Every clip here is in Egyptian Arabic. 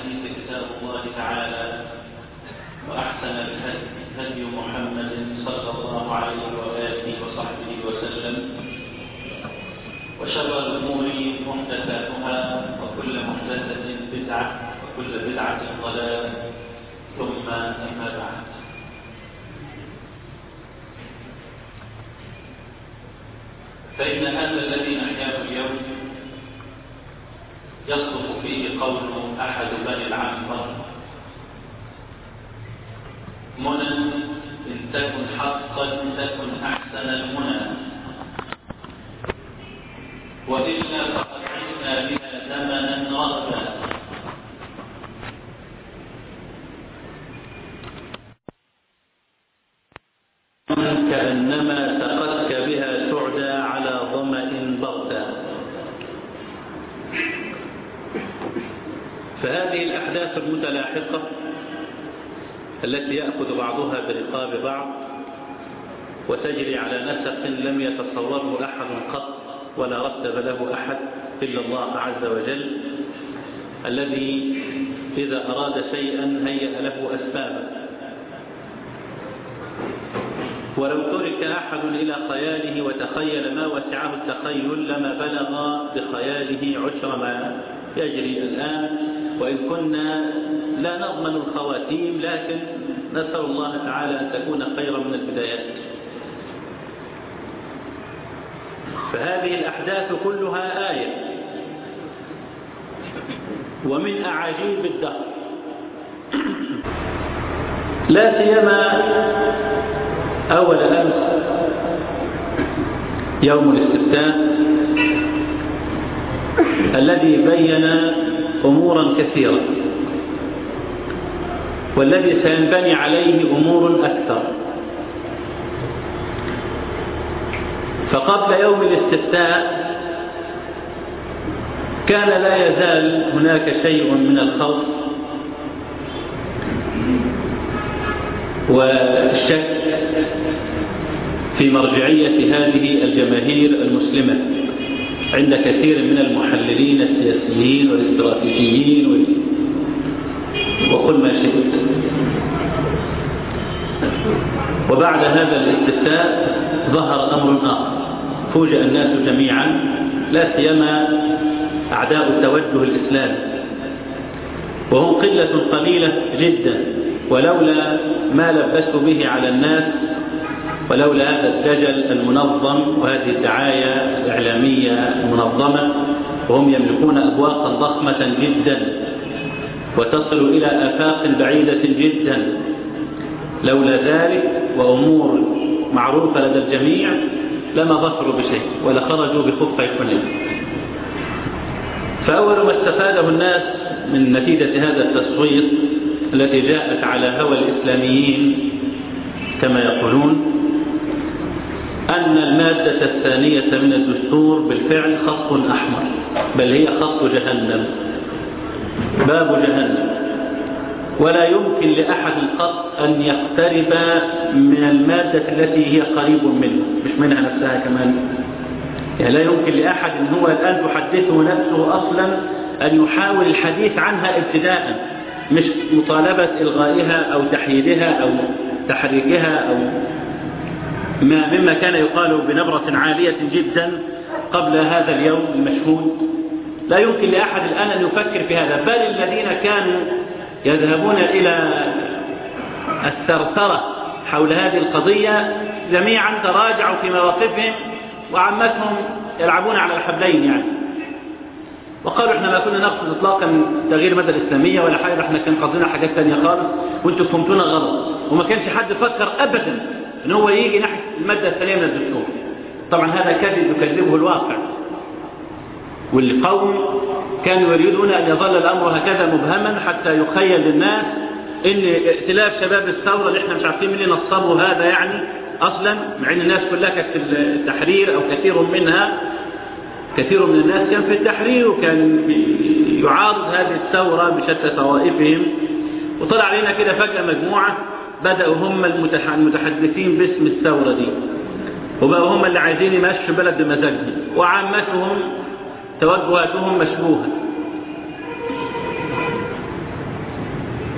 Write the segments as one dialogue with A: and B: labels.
A: الحديث كتاب الله تعالى وأحسن الهدي هدي محمد صلى الله عليه وآله وصحبه وسلم وشر الأمور محدثاتها وكل محدثة بدعة وكل بدعة ضلالة ثم أما بعد فإن هذا الذي نحياه اليوم يصدق فيه قول أحد بني العنبر منى إن تكن حقا تكن أحسن المنى وإلا فقد عشنا بها زمنا رغدا كأنما سقتك بها سعدا على ظمأ بردا فهذه الأحداث المتلاحقة التي يأخذ بعضها برقاب بعض وتجري على نسق لم يتصوره أحد قط ولا رتب له أحد إلا الله عز وجل الذي إذا أراد شيئا هيأ له أسبابا ولو ترك أحد إلى خياله وتخيل ما وسعه التخيل لما بلغ بخياله عشر ما يجري الآن وإن كنا لا نضمن الخواتيم لكن نسأل الله تعالى أن تكون خيرا من البدايات فهذه الأحداث كلها آية ومن أعاجيب الدهر لا سيما أول أمس يوم الاستفتاء الذي بين أمورا كثيرة والذي سينبني عليه أمور أكثر فقبل يوم الاستفتاء كان لا يزال هناك شيء من الخوف والشك في مرجعية هذه الجماهير المسلمة عند كثير من المحللين السياسيين والاستراتيجيين وكل ما شئت وبعد هذا الاستفتاء ظهر أمر آخر فوجئ الناس جميعا لا سيما أعداء التوجه الإسلامي وهم قلة قليلة جدا ولولا ما لبسوا به على الناس ولولا هذا الدجل المنظم وهذه الدعاية الإعلامية المنظمة وهم يملكون أبواقا ضخمة جدا وتصل إلى آفاق بعيدة جدا لولا ذلك وأمور معروفة لدى الجميع لما ظفروا بشيء ولا خرجوا بخفي حنين فأول ما استفاده الناس من نتيجة هذا التصويت التي جاءت على هوى الإسلاميين كما يقولون أن المادة الثانية من الدستور بالفعل خط أحمر بل هي خط جهنم باب جهنم ولا يمكن لأحد قط أن يقترب من المادة التي هي قريب منه مش منها نفسها كمان يعني لا يمكن لأحد أن هو الآن تحدثه نفسه أصلا أن يحاول الحديث عنها ابتداء مش مطالبة إلغائها أو تحييدها أو تحريكها أو ما مما كان يقال بنبرة عالية جدا قبل هذا اليوم المشهود لا يمكن لأحد الآن أن يفكر في هذا بل الذين كانوا يذهبون إلى الثرثرة حول هذه القضية جميعا تراجعوا في مواقفهم وعمتهم يلعبون على الحبلين يعني وقالوا احنا ما كنا نقصد اطلاقا تغيير الماده الاسلاميه ولا حاجه احنا كان قصدنا حاجات ثانيه خالص وانتم فهمتونا غلط وما كانش حد فكر ابدا ان هو يجي ناحيه الماده الثانيه من الدستور طبعا هذا كذب يكذبه الواقع والقوم كانوا يريدون ان يظل الامر هكذا مبهما حتى يخيل للناس ان ائتلاف شباب الثوره اللي احنا مش عارفين مين اللي نصبوا هذا يعني اصلا مع ان الناس كلها كانت في التحرير او كثير منها كثير من الناس كان في التحرير وكان يعارض هذه الثورة بشتى طوائفهم وطلع علينا كده فجأة مجموعة بدأوا هم المتحدثين باسم الثورة دي وبقوا هم اللي عايزين يمشوا بلد بمزاجهم وعامتهم توجهاتهم مشبوهة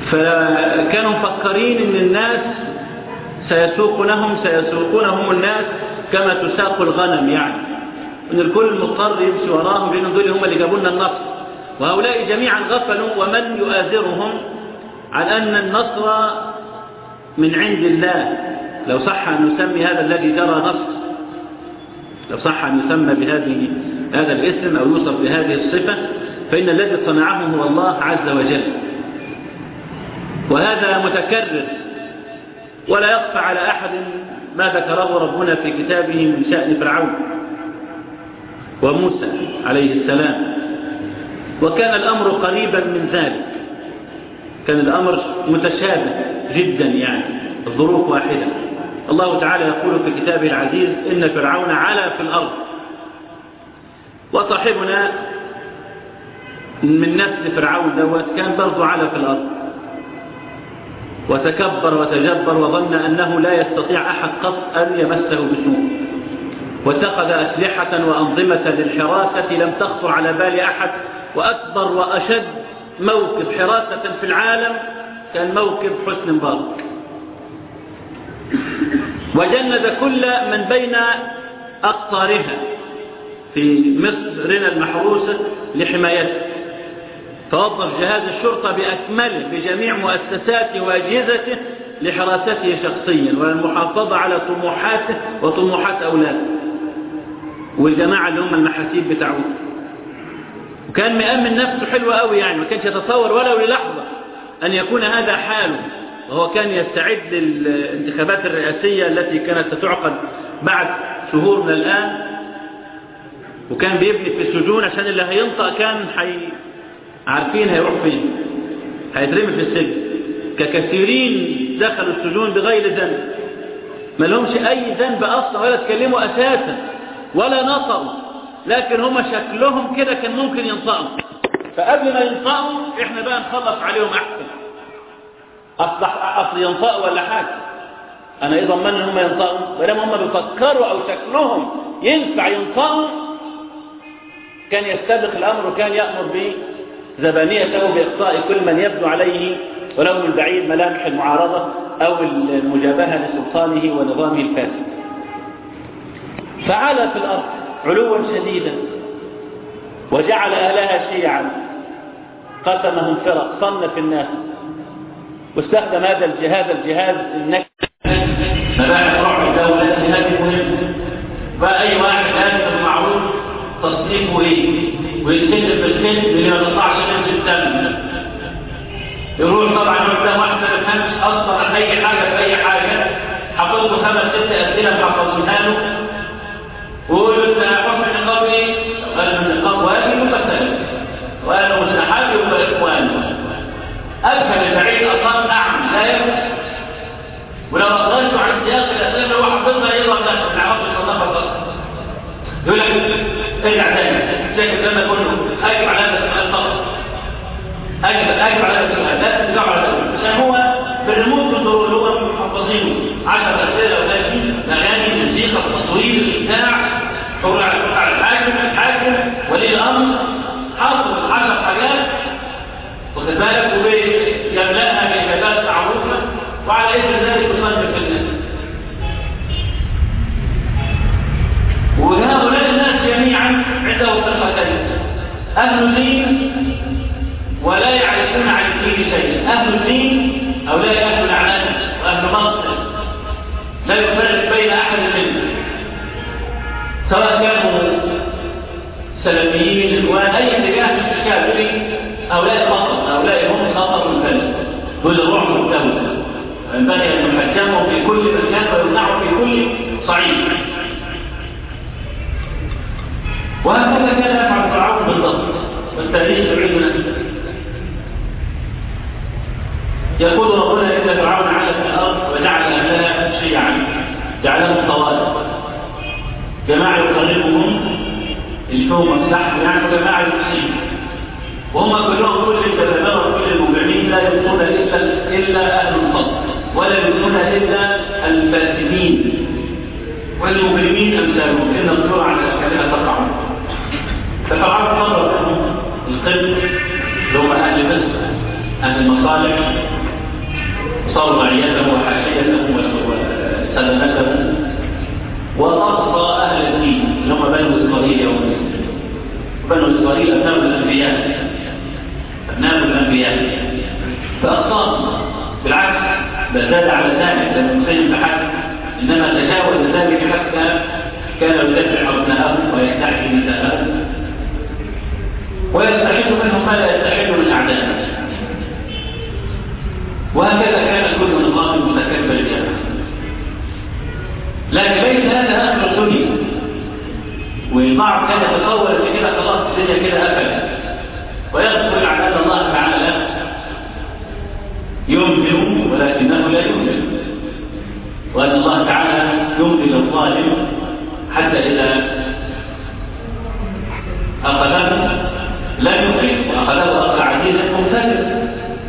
A: فكانوا مفكرين ان الناس سيسوقونهم سيسوقونهم الناس كما تساق الغنم يعني ان الكل مضطر يمشي وراهم لان دول هم اللي جابوا لنا النصر وهؤلاء جميعا غفلوا ومن يؤازرهم عن ان النصر من عند الله لو صح ان نسمي هذا الذي جرى نصر لو صح ان يسمى بهذه هذا الاسم او يوصف بهذه الصفه فان الذي صنعه هو الله عز وجل وهذا متكرر ولا يخفى على أحد ما ذكره ربنا في كتابه من شأن فرعون وموسى عليه السلام وكان الأمر قريبا من ذلك كان الأمر متشابه جدا يعني الظروف واحدة الله تعالى يقول في كتابه العزيز إن فرعون علا في الأرض وصاحبنا من نسل فرعون دوت كان برضه علا في الأرض وتكبر وتجبر وظن أنه لا يستطيع أحد قط أن يمسه بسوء واتخذ أسلحة وأنظمة للحراسة لم تخطر على بال أحد وأكبر وأشد موكب حراسة في العالم كان موكب حسن مبارك وجند كل من بين أقطارها في مصرنا المحروسة لحمايته توظف جهاز الشرطة بأكمله بجميع مؤسساته وأجهزته لحراسته شخصيا والمحافظة على طموحاته وطموحات أولاده والجماعة اللي هم المحاسيب بتاعوه وكان مأمن نفسه حلو قوي يعني ما كانش يتصور ولو للحظة أن يكون هذا حاله وهو كان يستعد للانتخابات الرئاسية التي كانت ستعقد بعد شهور من الآن وكان بيبني في السجون عشان اللي هينطق كان حي عارفين هيروح فين هيترمي في السجن ككثيرين دخلوا السجون بغير ذنب ما لهمش اي ذنب اصلا ولا تكلموا اساسا ولا نطقوا لكن هم شكلهم كده كان ممكن ينطقوا فقبل ما ينطقوا احنا بقى نخلص عليهم احسن اصلح اصل ينطقوا ولا حاجه انا ايه ضمن ان هم ينطقوا ولما هم بيفكروا او شكلهم ينفع ينطقوا كان يستبق الامر وكان يامر به زبانيته بإقصاء كل من يبدو عليه ولو من بعيد ملامح المعارضة أو المجابهة لسلطانه ونظامه الفاسد فعلى في الأرض علوا شديدا وجعل أهلها شيعا قسمهم فرق صنف الناس واستخدم هذا الجهاز الجهاز النكد مباحث رعب الدولة هذه مهم فأي واحد هذا المعروف تصنيفه ايه ويتكتب بالكتب اللي ما تطلعش منه الدم يروح طبعا قدام واحد ما بيفهمش اصلا عن اي حاجه في اي حاجه حاطط له خمس ست اسئله محفظينها له ويقول له انت حكم النقاب ايه؟ قال له النقاب واجب ومختلف وقال له مستحب يبقى اخوان افهم البعيد اصلا اعمى لا يفهم ولو اخرجته عن سياق الاسئله اللي هو حافظها يضرب نفسه ما يعرفش يصنفها اصلا يقول لك ارجع تاني زي الكلام كله اجب على هذا السؤال فقط اجب اجب على هذا السؤال لا ترجع على السؤال عشان هو في الريموت كنترول اللي هو محفظينه 10 اسئله او 30 اغاني موسيقى تصوير بتاع شغل على على الحاكم الحاكم ولي الامر حافظ 10 حاجات واخد بالك ويملاها باجابات معروفه وعلى اثر ذلك يصنف الناس وهؤلاء الناس جميعا عندهم فرقتين أهل دين ولا يعرفون عن الدين شيئا أهل الدين هؤلاء أهل الأعلام وأهل منصب لا يفرق بين أحد منهم سواء كانوا سلفيين إخوان أي اتجاه في الإشكال هؤلاء خطر هؤلاء هم خطر البلد دول رعب الدولة ينبغي أن نحكمهم في كل مكان ويمنعهم في كل صعيد وهكذا كان يفعل فرعون بالضبط والتاريخ يعيدنا يقول ربنا ان فرعون علا في الارض وجعل اهلها شيعا جعلهم طوائف جماعه يقربهم الحوم والسحب يعني جماعه المسلمين وهم كلهم كل الكذابه وكل المجرمين لا يؤمنون الا الا اهل الفضل ولا يؤمنون الا الفاسدين والمجرمين امثالهم ان الطلوع على اشكالها تقع ففرعون فضل القبط اللي هم اهل مصر اهل المصر صالح صاروا رعيته وحاشيته وسلمته وأقصى أهل الدين اللي هم بنو إسرائيل يوم بنو إسرائيل أبناء الأنبياء أبناء الأنبياء فأقصاهم بالعكس بل زاد على ذلك لم يسلم بحد إنما تجاوز ذلك حتى كان يدافع أبناءه ويستحي نساءه ويستحل منهم ما لا يستحل من أعدائه وهكذا كان كل نظام متكبر جامع لكن ليس هذا اخر الدنيا والبعض كان يتصور ان كده خلاص الدنيا كده قفلت ويذكر على ان الله تعالى يمهل ولكنه لا يمهل وان الله تعالى يمهل الظالم حتى اذا اخذه لا يمهل واخذه اخذ عزيز مقتدر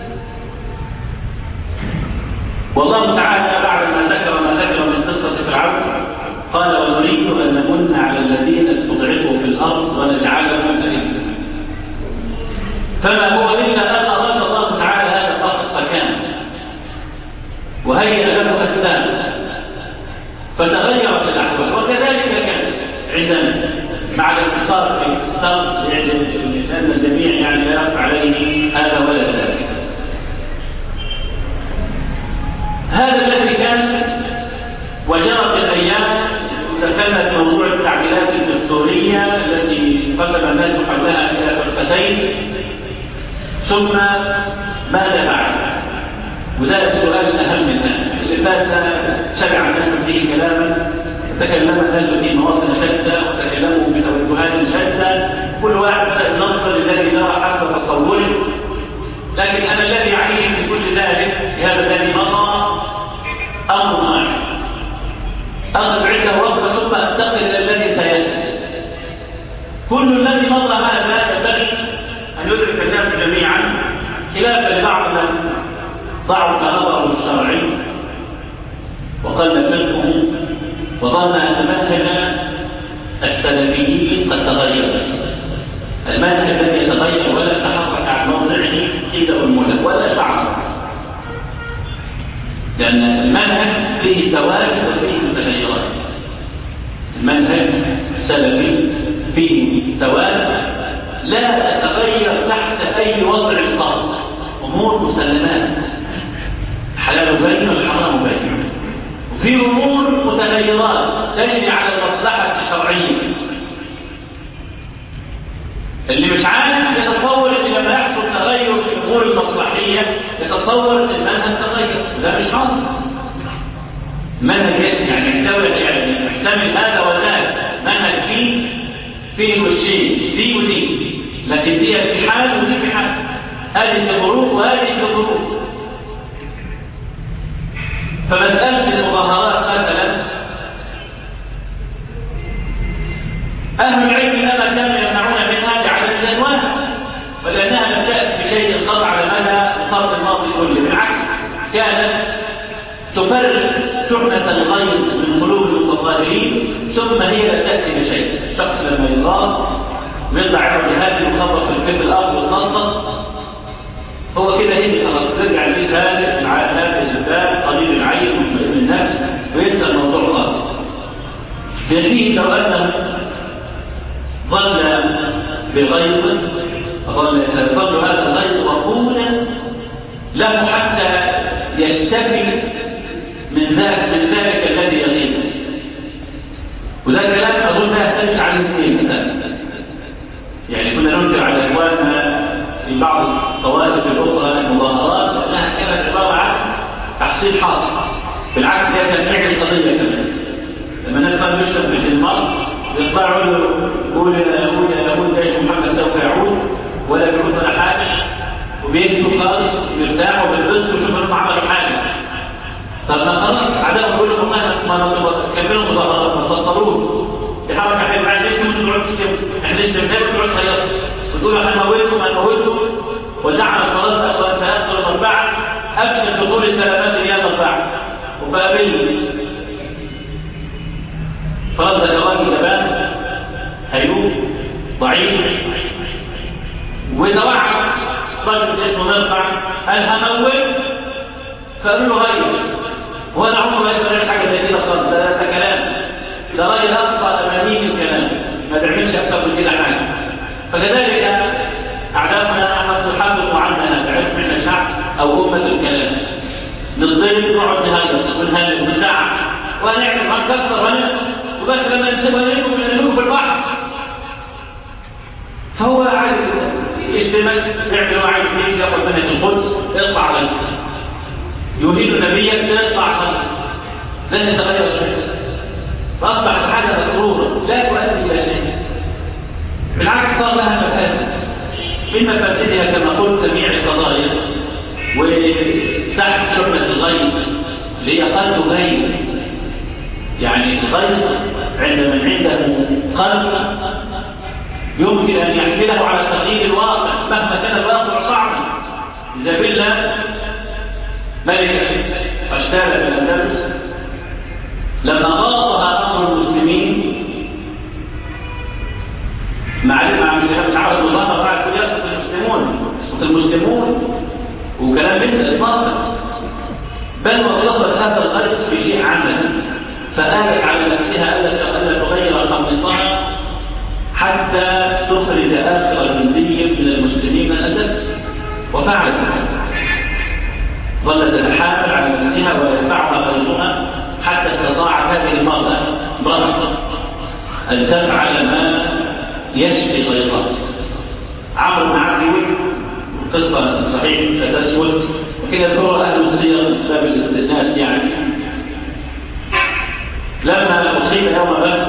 A: والله تعالى بعد ما ذكر ما ذكر من قصة فرعون قال ونريد أن نمن على الذين استضعفوا في الأرض ونجعلهم أئمة فما هو إلا أن أراد الله تعالى هذا الأرض فكان وهيئ له أسباب فتغيرت الأحوال وكذلك كان عندنا مع الاختصار في الاختصار لأن الجميع يعني لا يخفى عليه هذا ولا ذاك هذا الذي كان وجرت الايام تكلمت موضوع التعديلات الدستوريه التي قسم الناس حولها الى فرقتين ثم ماذا بعد؟ وده السؤال الاهم الان اللي فات سمع الناس فيه كلاما تكلم الناس في مواطن شتى وتكلموا بتوجهات شتى كل واحد ينظر الذي نرى حسب تصوره لكن انا الذي اعيش في كل ذلك في هذا الذي مضى امر واحد اقف عنده وقفه ثم انتقل الى الذي سياتي كل الذي مضى هذا ينبغي ان يدرك الناس جميعا خلافا لبعض من ضعف نظره الشرعي وقل فقهه وظن ان منهج السلفيين قد تغير المنهج الذي يتغير ولا يتحرك عن موضعه قيد الملك ولا شعر لأن المنهج فيه ثوابت وفيه متغيرات المنهج السلفي فيه ثوابت لا تتغير تحت أي وضع خاص أمور مسلمات حلال بين والحرام بين وفي أمور متغيرات تجري على المصلحة الشرعية اللي مش عارف يتصور ان لما يحصل تغير في الامور المصلحيه يتصور ان المنهج تغير ده مش حاصل منهج يعني يحتوي يعني يحتمل هذا وذاك منهج فيه فيه وشين دي ودي لكن دي في حال ودي في حال هذه في ظروف وهذه في ظروف فمسألة المظاهرات مثلا أهل العلم إنما كانوا يمنعون منها لعدم الأنواع ولأنها لم تأتي بشيء قطع على مدى القرن الماضي كله بالعكس كانت تفرغ شحنة الغيظ من قلوب المتظاهرين ثم هي لا تأتي بشيء الشخص لما يغاظ ويطلع عنه جهاد يخبط في الأرض ويتنطط هو كده يجي خلاص ترجع البيت هادئ مع هذا الجبال قليل العين مطمئن النفس وينسى الموضوع خالص يكفيه لو انه ظل بغيظ ظل يتظل هذا الغيظ مقبولا له حتى يشتكي من ذلك من ذلك الذي يغيظ وده كلام اظن لا يختلف عن الاثنين مثلا يعني كنا ننكر على اخواننا في بعض الطوائف الاخرى المظاهرات لانها كانت عباره عن تحصيل حاصل بالعكس هي كانت فعل قضيه كمان لما الناس كانوا يشرب في المرض يطلعوا له يقول يا يهود يا يهود جيش محمد سوف يعود ولا بيقول ولا حاجه وبيكتب خالص ويرتاحوا وبيلبسوا ويشوفوا انهم عملوا حاجه طب ما خلاص عداهم كل هم ما كملوا مظاهرات ما تبطلوش دي حركه حلوه عايز انتوا انتوا تقعدوا تشتموا احنا نشتم زي ما تقعدوا تخيطوا وتقولوا هنموتكم هنموتكم وزعنا خلاص اخوان سيدخل المربعه ابشر دخول السلامات ايام المربعه وفقابلني فرد جواب شباب هيوب ضعيف وتوعد رجل اسمه مرفع قال همول فقالوا له هيا هو انا عمره ما يسمع حاجه زي كده خالص ده, ده كلام ده راجل اقصى اماني الكلام ما بيعملش اكثر من كده حاجه فكذلك اعدامنا قد تحافظ عننا بعلم احنا شعب او امه الكلام نضيف نقعد نهيص ونهلل ونزعق وهنعمل هنكسر ونعمل وبس لما نسيبها نلكم نلكم في البحر فهو عايز يشتمك يعمل هو عايز فيه ياخد منك القدس اطلع على يهين نبيك تطلع عشان لن يتغير شيء فاصبحت حاجه مسروره لا تؤدي الى شيء بالعكس صار لها مفاسد من مفاسدها كما قلت تبيع القضايا وتحت شبهه الغيب اللي هي قلب غيب يعني الغيب عند من عنده قلب يمكن ان يحمله على تغيير الواقع مهما كان الواقع صعبا زبيلا ملك اشتال من الاندلس لما ضاقها امر المسلمين مع مع مش عاوز مظاهره بعد كل يسقط المسلمون يسقط المسلمون وكلام من اطلاقا بل وصفت هذا الغرب بشيء عملي فآلت على نفسها ألا تغير قميصها حتى تخرج آخر جندي من المسلمين من الأندلس وفعلت ظلت تتحامل على نفسها ويدفعها غيرها حتى استطاعت هذه المرأة امرأة أن تفعل ما يشفي غيرها عمرو بن عبد قصة صحيح لا تسود وكذا يذكرها أهل السير من باب الاستئناس يعني لما أصيب يوم بدر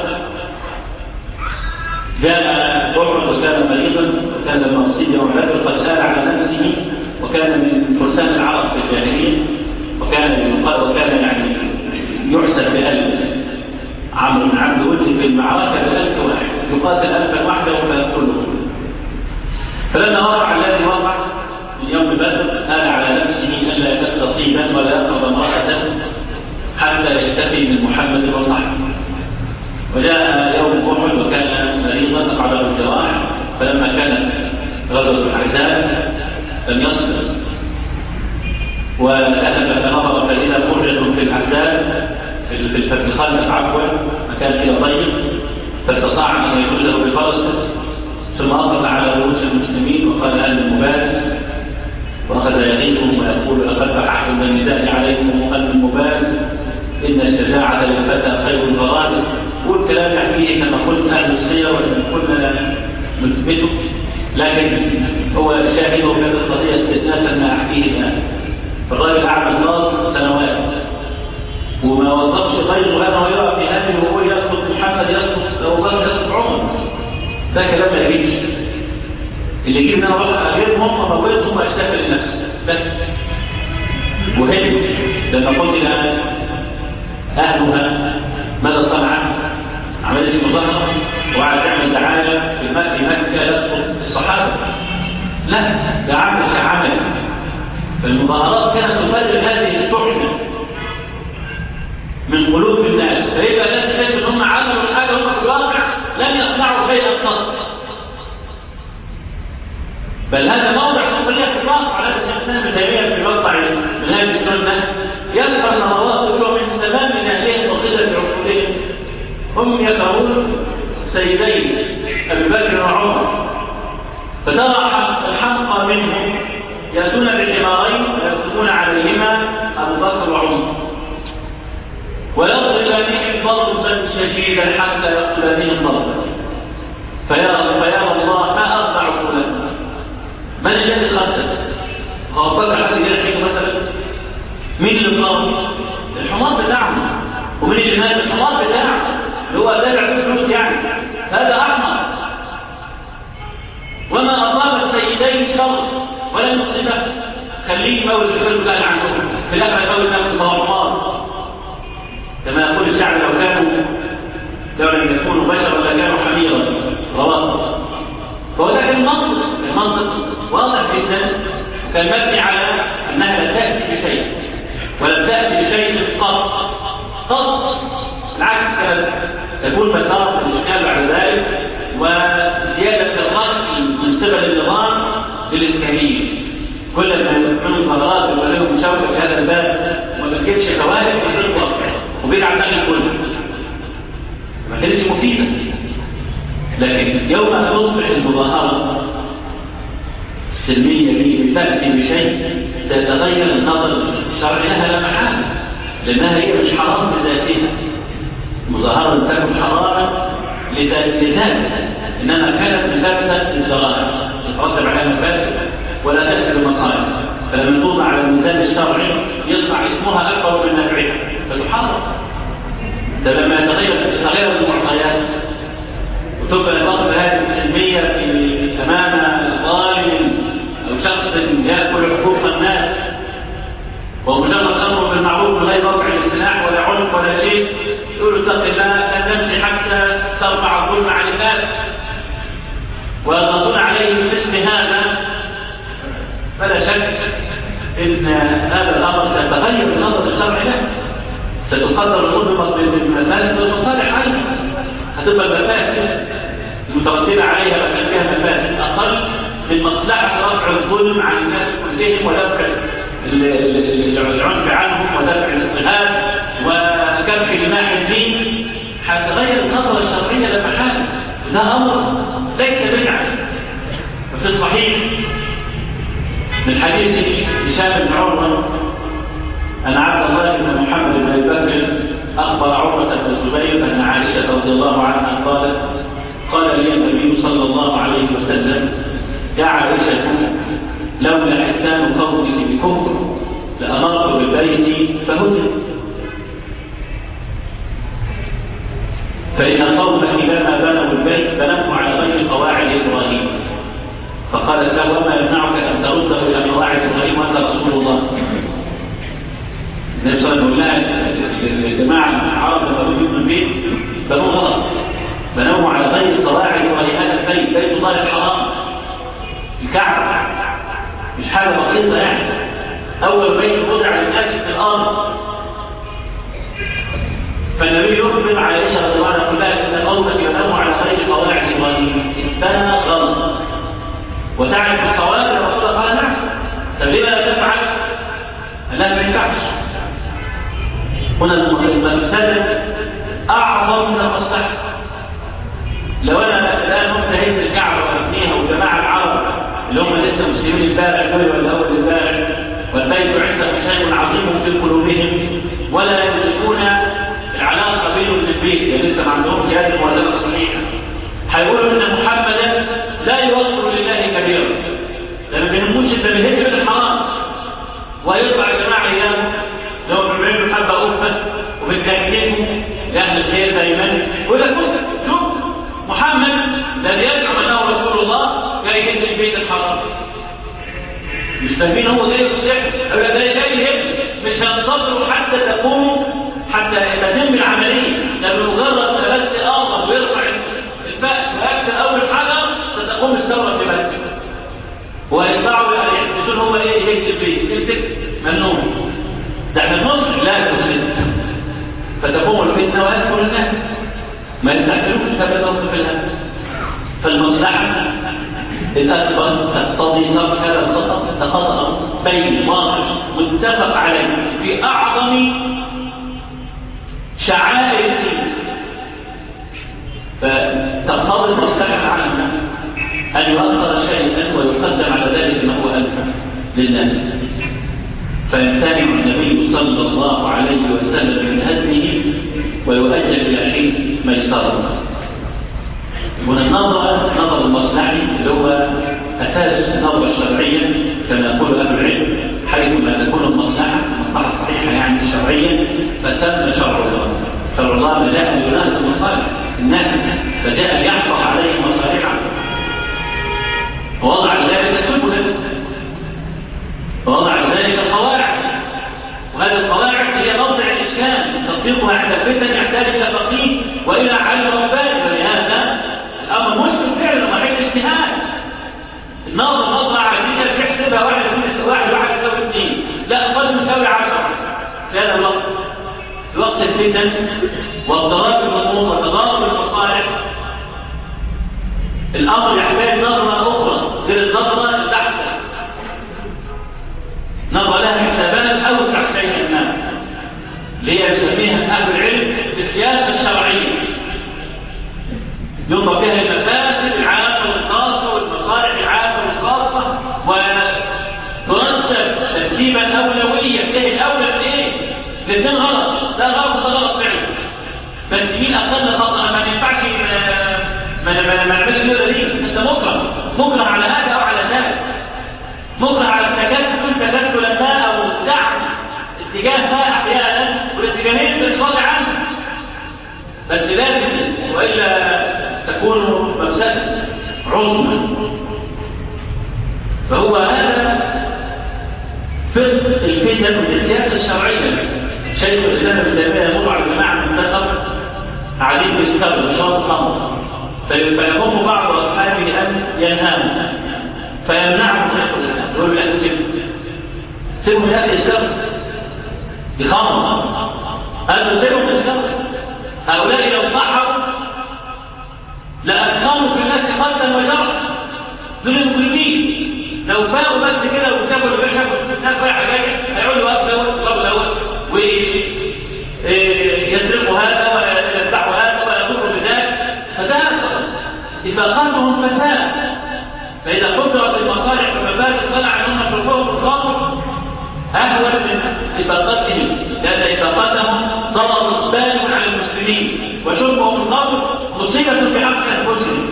A: جاء أحد وكان مريضا وكان لما أصيب يوم بدر قد سال على نفسه وكان من فرسان العرب في الجاهلية وكان وكان يعني يحسب بألف عمرو بن عبد ود في المعركة بألف واحد يقاتل ألفا واحدة فيقتله فلما وقع الذي وقع في يوم بدر آل على نفسه ألا يستطيبا ولا يقرب امرأة حتى يشتكي من محمد وصحبه وجاء يوم احد وكان مريضا تقعده الجراح فلما كانت غزوه الاحزاب لم يصبر وكان فنظر فاذا فرجه في الاحزاب في الخندق عفوا مكان فيه ضيق فاستطاع ان يجوزه بفرسه ثم اطلق على رؤوس المسلمين وقال انا المبارز واخذ يغيظهم ويقول لقد بحثت النداء عليكم قلب المبارز ان الشجاعه للفتى خير الغرائز والكلام يحكيه كما قلت اهل السير وان كنا نثبته لكن هو شاهده في هذه القضيه استئناسا ما احكيه الان الراجل قعد النار سنوات وما وظفش غيره هذا ويرى في هذه وهو يسقط محمد يسقط ابو بكر يسقط عمر ده كلام ما يجيش اللي يجيب ان انا اروح اجيبهم وموتهم واشتكي لنفسي بس وهي لما قلت الان اهلها ماذا صنعت؟ عملت مظاهره وقعدت تعمل دعايه في مكه يسقط الصحابه لا ده عمل كعمل فالمظاهرات كانت تفرغ هذه الشحنه من قلوب الناس فيبقى الناس تحس ان هم عملوا حاجه هم في الواقع لم يصنعوا شيئا قط بل هذا موضع تقنيه في الواقع على الانسان ابن تيميه في مقطع من هذه السنه يذكر مواقف من تمام اهلهم وقله عقولهم هم يكرهون سيدين ابي بكر وعمر فترى الحمقى منهم ياتون بحمارين ويكتبون عليهما ابو بكر وعمر ويضرب بهم ضربا شديدا حتى يقتل بهم ضربا فيرى فيرى الله ما ارفع عقولهم من الذي قتل؟ خاطر حد يحكي مثلا مين اللي قام؟ الحمار بتاعهم ومين اللي مات؟ الحمار بتاعه اللي هو دافع فلوس يعني هذا احمر وما اصاب السيدين شر ولا مصيبه خليه يموت الفلوس بتاع اللي عندهم في الاخر يموت نفسه فهو حمار كما يقول الشعب لو كانوا لو لم يكونوا بشرا لكانوا حميرا رواه فهو ده كان منطق المنطق واضح جدا كان مبني على انها لا تاتي بشيء ولم تاتي بشيء قط قط بالعكس كانت تكون مسار الاشكال بعد ذلك وزياده الرأي من قبل النظام للاسلاميين كل ما يكونوا قرارات يبقى لهم مشاوره في هذا الباب وما بتجيبش فوائد بتطلع وبيلعب عليه كله ما كانتش مفيده لكن يوم ان تصبح المظاهره السلميه دي تاتي بشيء تتغير النظر الشرعي لها لا محاله لانها هي مش حرام بذاتها المظاهره لم تكن حراما لذاتها انما كانت مفاسده للضرائب تترتب عليها مفاسد ولا تأتي بمصالح فلما توضع على الميزان الشرعي يطلع اسمها أكبر من نفعها فتحرم فلما يتغير تتغير المعطيات وتبقى الفقر هذه السلمية في أمام ظالم أو شخص يأكل حقوق الناس ومجرد أمر بالمعروف بغير رفع السلاح ولا عنف ولا شيء يقول اتق الله لا تمشي حتى ترفع الظلم عن الناس ويضغطون عليه بمثل هذا فلا شك ان هذا الامر سيتغير النظر الشرعي له ستقدر الظلم بالمفاسد والمصالح عنها هتبقى المفاسد المترتبه عليها لكن فيها مفاسد اقل من مصلحه رفع الظلم عن الناس كلهم ودفع العنف عنهم ودفع الاضطهاد وكبح جماح الدين هتغير النظره الشرعيه لا محاله ده امر ليس بدعه وفي الصحيح من حديث هشام بن عروه ان عبد الله بن محمد بن ابي بكر اخبر عروه بن الزبير ان عائشه رضي الله عنها قالت قال لي النبي صلى الله عليه وسلم يا عائشه لولا احسان قومك بكفر لامرت بالبيت فهدم فإن القوم حينما بنوا البيت بنوه على غير قواعد إبراهيم فقالت له وما يمنعك أن ترده إلى قواعد إبراهيم وأنت رسول الله النبي صلى الله عليه وسلم الجماعة العرب لما بنوا البيت بنوه غلط بنوه على غير قواعد إبراهيم هذا البيت بيت الله الحرام الكعبة مش حاجة بسيطة يعني أول بيت وضع للناس في الأرض فالنبي يخبر عائشة رضي الله عنها كلها أن قومك يناموا على غير قواعد إبراهيم إنسان غلط وتعرف الصواب الرسول قال نعم طب ليه لا تفعل؟ لا ما ينفعش هنا المفسدة أعظم من المصلحة لو أنا الآن مجتهد الكعبة وأبنيها وجماعة العرب اللي هم لسه مسلمين البارح دول ولا أول البارح والبيت عندهم شيء عظيم في قلوبهم ولا يملكون العلاقه بينهم في البيت يعني لسه ما عندهمش هذه الموازنه الصحيحه هيقولوا ان محمدا لا يوصل لله كبيرا لما بيهموش انت بيهج من الحرام ويطلع الجماعه اياه لو بيعملوا حبه أخرى وبتكلموا لاهل الخير دايما يقول لك بص شوف محمد الذي يزعم انه رسول الله جاي يهد البيت الحرام مش فاهمين هو جاي يصلح ولا جاي جاي يهد مش هينتظروا حتى تقوم حتى تتم العمليه لما مجرد ما بس اقف ويرفع الفأس ويكسر اول حجر ستقوم الثوره في مكه ويطلعوا يحدثون هم ايه يهد البيت امسك ممنوع ده احنا مصر لا تفسد فتقوم الفتنه ويدخل الناس ما يستحملوش ابدا في الهدف فالمصلحه الأكبر تقتضي ترك هذا الخطأ خطأ بين واضح متفق عليه في أعظم شعائر الدين فتقتضي المصلحة على الناس أن يؤخر شيئا ويقدم على ذلك ما هو أنفع للناس فيمتنع النبي صلى الله عليه وسلم من هدمه ويؤجل إلى حين ميسره هنا النظر نظر المصلحي اللي هو اساس النظره الشرعيه كما يقول اهل العلم حيث ما تكون المصلحه المصلحه الصحيحه يعني الشرعيه فتم شرع الله شرع الله ما جاء ليناسب مصالح الناس فجاء ليحفظ عليهم مصالحهم ووضع ذلك سبلا ووضع ذلك قواعد وهذه القواعد هي موضع الاشكال تطبيقها عند الفتن يحتاج الى فقيه والى علم رباني ولهذا الامر مسلم فعلا وحيد اجتهاد النظر نظرة عادية تحسبها واحد اثنين واحد واحد يساوي اثنين لا قد يساوي عشرة في هذا الوقت في وقت الفتن واضطراب الامور وتضارب المصالح الامر يحتاج نظرة اخرى غير النظرة البحثة اللي هي يسميها أهل العلم بالسياسة الشرعية ينظر فيها المفاسد العامة والخاصة والمصالح العامة والخاصة وترتب ترتيبا أولوية ايه الأولى من ايه؟ الاثنين غلط ده غلط وده غلط فعلا بس مين أقل خطأ ما ينفعش ما ما ما نعملش كده دي انت مكره مكره على هذا او على ذاك مكره على التكتل تكتلا ما او دعم اتجاه ما احيانا والاتجاهين بتتراجع عنه بس لازم والا تكون مفسده عظمى فهو هذا فقه الفتن والسياسه الشرعيه شيخ الاسلام ابن تيميه يمر على جماعه من البشر قاعدين بيشتغلوا بشرب الخمر فيقوم بعض اصحابه ان ينهاهم فيمنعهم شيخ الاسلام يقول لا سيبوا سيبوا يا اخي يشتغل بخمر قال له سيبوا يشتغل هؤلاء لو صحوا لأدخلوا في الناس قتلا وجرا دول المجرمين لو فاقوا بس كده وسابوا اللي بيشربوا الناس رايحه جايه هيقولوا وقف دوت وضرب دوت ويسرقوا هذا ويذبحوا هذا ويضروا بذاك فده اتفاقاتهم فساد فإذا قدرت المصالح والمفاسد طلع عنهم الحقوق الخاطر أهون من اتفاقاتهم لأن اتفاقاتهم ضرر بالغ على المسلمين وشربهم الخمر مصيبة في حق أنفسهم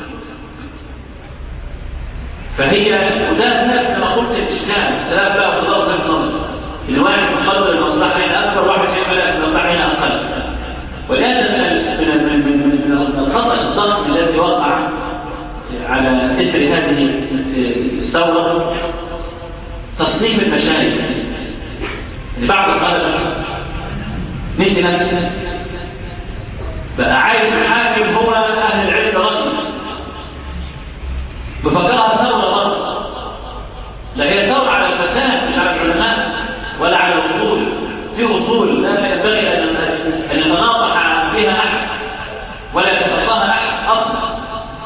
A: فهي وده نفس ما قلت الإشكال السلام بقى في ضرب النظر إن واحد مقدر المصلحة هنا أكبر واحد شايف لا المصلحة هنا أقل ولهذا من من من من الخطأ الضخم الذي وقع على اثر هذه الثوره تصنيف المشايخ بعض الطلبه نسي نفسه بقى عايز الحاكم هو اهل العلم رسمي بفكرها ثوره برضه لا هي ثوره على الفساد مش على العلماء ولا على الاصول في اصول لا ينبغي ان ان يتناطح فيها احد ولا يتخطاها احد اصلا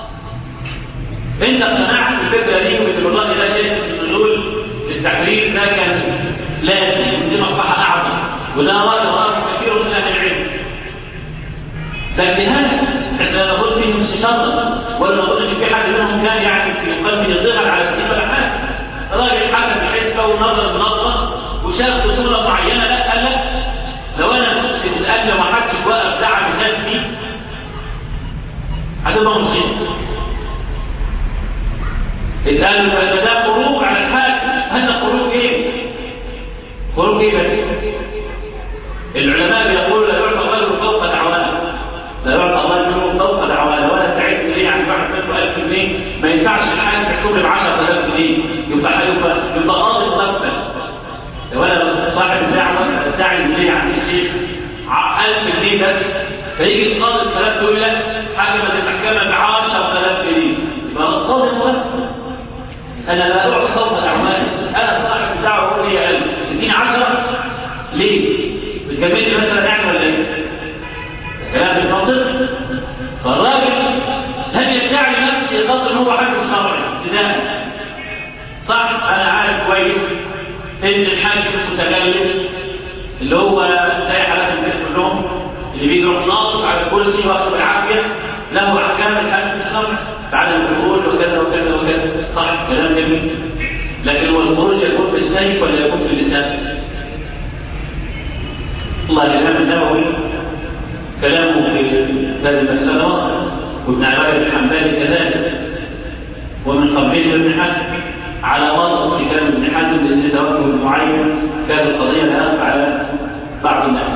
A: انت اقتنعت بالفكره دي وبتقول والله ده شيء النزول التحرير ده كان لازم دي مصلحه اعظم وده راي راي كثير من اهل العلم ده اجتهاد احنا نقول فيه استشاره ولا نقول ان في حد منهم كان يعني في قلبه ضغط على الدين ولا حاجه راجل حكم بحسبه ونظر بنظره وشاف بصوره معينه لا قال لا لو انا كنت تتقال وما حدش وقف دعم الناس دي هتبقى مصيبه اتقال ده خروج على الحاكم هذا خروج ايه خروج ايه بس العلماء بيقولوا لا يعطى الرجل فوق دعوانه لا يعطى الرجل فوق دعوانه ولا تعد ليه يعني واحد منه 1000 جنيه ما ينفعش الحاكم يحكم ب 10000 جنيه يبقى يبقى يبقى قاضي مغفل لو انا صاحب دعوه ادعي ليه عند الشيخ 1000 جنيه بس فيجي القاضي الثلاث يقول لك حكمت المحكمه ب 10000 جنيه يبقى القاضي مغفل انا لا اعطي صوت اعمالي انا صاحب الدعوه اقول لي 1000 اديني 10 ليه؟ بتكملي مثلا يعني ولا ايه؟ كلام مش منطقي فالراجل لم يدعي نفسه خاطر هو حاكم شرعي ابتداء صح انا عارف كويس ان الحاكم المتكلم اللي هو زي حالات الناس كلهم اللي بيجي يروح ناقص على الكرسي واخد بالعافيه له احكام الحاكم الشرعي بعد الخروج وكذا وكذا وكذا صح كلام جميل لكن هو الخروج يكون بالسيف ولا يكون باللسان الله الامام النووي كلامه في هذه المساله واضح وابن عباد الحنبلي كذلك ومن قبله ابن حزم على وضع كتاب ابن حزم باسم توجه معين كانت القضيه لا على بعض الناس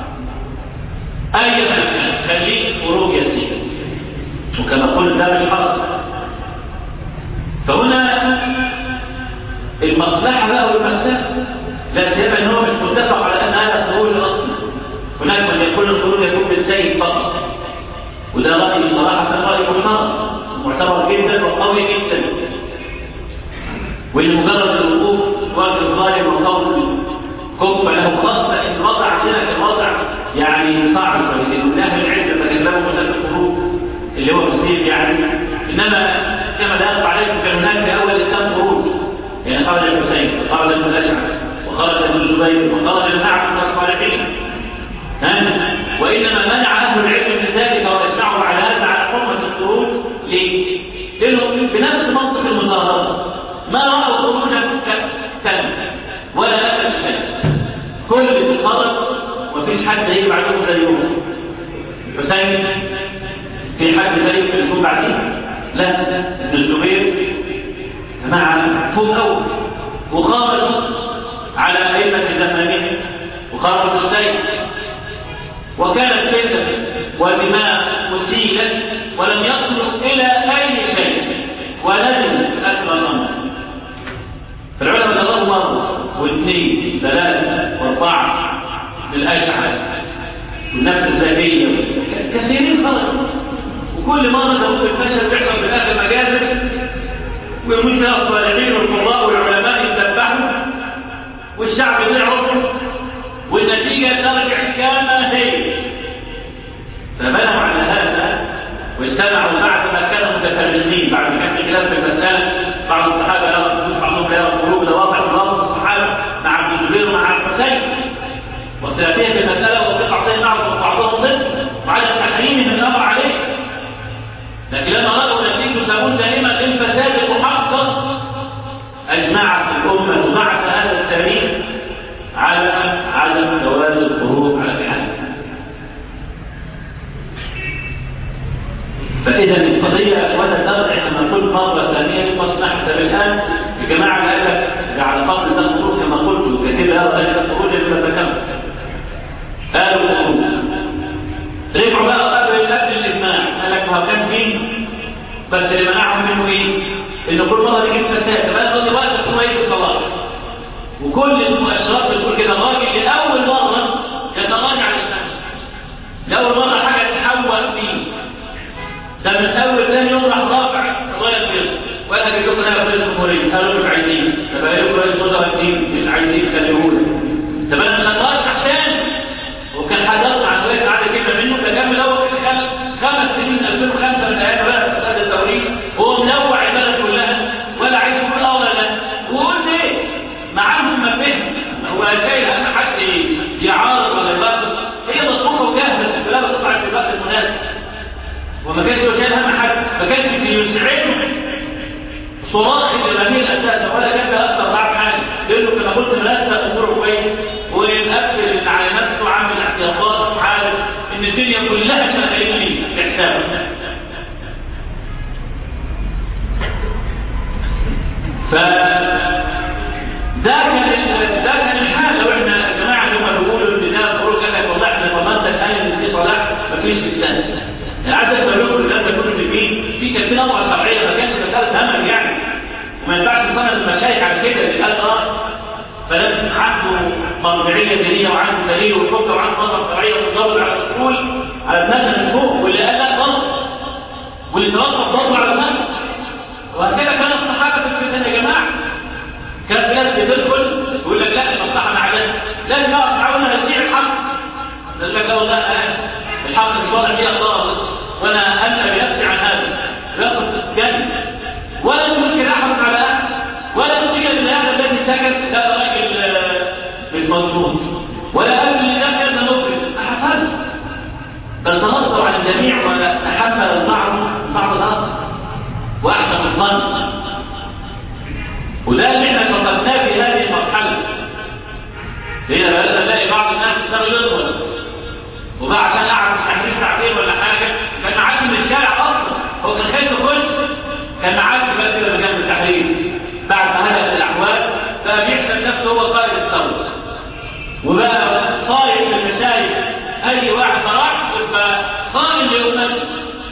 A: اي خليك خروج يسير وكما قلت ده مش حصل فهنا المصلحه بقى والمفسده لا سيما ان هو مش متفق على ان هذا الخروج اصلا هناك من يقول الخروج يكون بالسيف فقط وده راي صراحه راي محترم معتبر جدا وقوي جدا واللي مجرد الوقوف واقف الظالم وقول كف له خاصه ان الوضع عندنا كان وضع يعني صعب شويه من اهل العلم تكلموا مثلا في الخروج اللي هو مسير يعني انما كما لا يخفى عليكم كان هناك في اول الاسلام خروج يعني خرج الحسين وخرج ابن الاشعث وخرج ابن الزبير وخرج جماعه من الصالحين مرض ومفيش حد هيجي بعدهم زيهم حسين في حد زيه يكون بعدين لا ابن الزبير جماعة فوق أول وخرج على أئمة زمانه وخرج السيف وكانت فتنة ودماء مسيلة ولم يصلوا إلى أي شيء وندم أكبر الأمر فالعلماء الله مرة واثنين ثلاثة وأربعة للأشعر والنفس الذهبية كثيرين خرجوا وكل مرة تقول الفشل بيحصل في الآخر مجازر ويموت فيها الصالحين والقضاء والعلماء يتبعوا والشعب يعرفوا والنتيجة ترجع كما هي فبنوا على هذا واجتمعوا بعد ما كانوا متفرقين بعد ما كان في خلاف في المسألة بعض الصحابة يرى الخروج بعضهم لا يرى الخروج ده واقع في بعض الصحابة مع ابن الزبير ومع الحسين واختلافية في المسألة وفي بعضهم معهم وبعضهم ضد وعدم تحريمهم الأمر عليه لكن لما رأوا نتيجة تكون دائما للفساد المحقق أجمعت الأمة بعد هذا التاريخ على عدم جواز الخروج على الحال فإذا القضية ولا ترجع كما قلت مرة ثانية لمصلحة الآن الجماعة قال لك على قبل ده الخروج كما قلت كثير هذا ذلك الخروج لما ذكرت قالوا الخروج رجعوا بقى قبل قبل الإجماع قال لك ما كان فيه بس اللي منعهم منه إيه؟ إن كل مرة يجيب فساد بقى قضي وقت هو يجي الصلاة وكل المؤشرات بتقول كده الراجل لأول مرة يتراجع عن الشمس لأول مرة حاجة تحول فيه ده من اول ثاني يوم راح رافع قضايا الفيض وقال هجيب لكم انا رئيس الجمهوريه قالوا مش عايزين طب قال لكم رئيس وزراء الدين مش عايزين خليهولي طب انا ما خدتهاش عشان وكان حضرنا عن شويه عدد كلمه منه ده كان من اول خمس سنين 2005 من ايام بقى فساد التوريث وهو منوع البلد كلها ولا عايز يقول اه ولا لا وقلت ايه معاهم ما فهم هو جاي لان حد يعارض ولا يبطل هي مطلوبه وجاهزه البلاد تطلع في الوقت المناسب وما كانش شايل هم حد ما كانش بيسعده صراخ الامامين اساسا ولا كان بيأثر معاه حاجه لانه كما قلت مرتب اموره كويس ومقفل على نفسه عامل احتياطات وعارف ان الدنيا كلها شغالين ليه بحسابه ف ده كان ده كان الحال لو احنا يا جماعه هم بيقولوا ان ده خروج قال لك والله احنا ضمنت الان ان في صلاح مفيش استاذ العدد الملوك اللي انت كنت فيه في كان في نظره شرعيه ما كانش مساله همل يعني وما ينفعش تصنف المشايخ على كده اللي قال اه فلازم عنده مرجعيه دينيه وعنده دليل وحجه وعنده نظره شرعيه ومضبط على الاصول على دماغنا من فوق واللي قال لا غلط واللي توقف برضه على دماغه وهكذا كان الصحابه في الفتن يا جماعه كان في ناس بتدخل يقول لك لا المصلحه مع ده لازم نقف تعاون نسيع الحق يقول لك لا لا الحق مش واضح فيها خالص وانا انهى بنفسي عن هذا ياخذ جنب ولا يمكن احد على احد ولا يمكن ان هذا الذي سكت ده راجل مش مظبوط ولا قبل اللي ده كان مفرد احسن بل تنصر عن الجميع وتحمل البعض بعض الاخر واحسن الظن وده اللي احنا فقدناه في هذه المرحله هنا بدأنا نلاقي بعض الناس يشتغل يدخل وبقى عشان قعد في التحرير ساعتين ولا حاجه كان معدي من الشارع اصلا هو كان خايف يخش كان معدي بس كده جنب التحرير بعد ما هدأت الاحوال بقى بيحسب نفسه هو قائد الثوره وبقى صايم للمشايخ اي واحد راح يبقى صايم لامته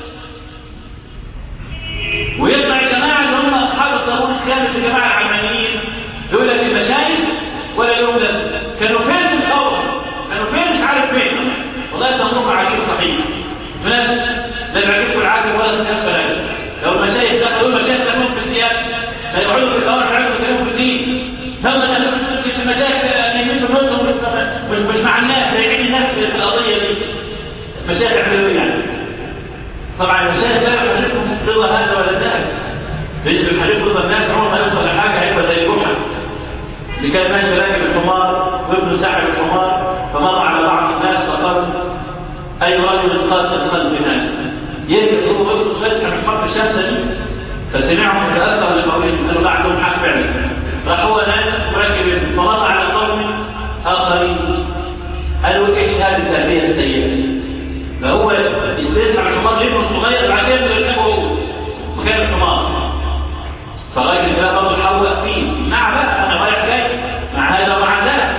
A: ويطلع الجماعه اللي هم اصحاب الطابور الخامس الجماعه العلمانيين يقول لك المشايخ ولا يقول لك كانوا فين في الثوره كانوا فين مش عارف فين والله تمرق عجيب صحيح ناس لا يعجبكم العاقل ولا الناس بلاش لو المشايخ دخلوا المشايخ تكون في السياسه لا يقعدوا في الثوره يعرفوا يتكلموا في الدين هم في المشايخ نايمين في نصهم مش مش مع الناس سايعين الناس في القضيه دي المشايخ يعملوا يعني طبعا المشايخ لا يحركهم رضا هذا ولا ذاك ليش بيحرك رضا الناس عمره ما يوصل لحاجه هيبقى زي الجمعه اللي كان ماشي راكب الحمار وابنه ساحب الحمار فمر على بعض الناس فقال اي رجل قاتل قلب ناس يجب هو وابنه فتح من حرب الشمس دي فسمعهم تاثر لقولهم قالوا لا عندهم حق فعلا راح هو ناس مركب فمر على قوم اخرين ايه هذه التربيه السيئه فهو يسمع الحمار لابنه الصغير بعد كده يركبه هو مكان الحمار فالراجل ده برضه حول فيه مع بقى انا رايح جاي مع هذا ومع ذاك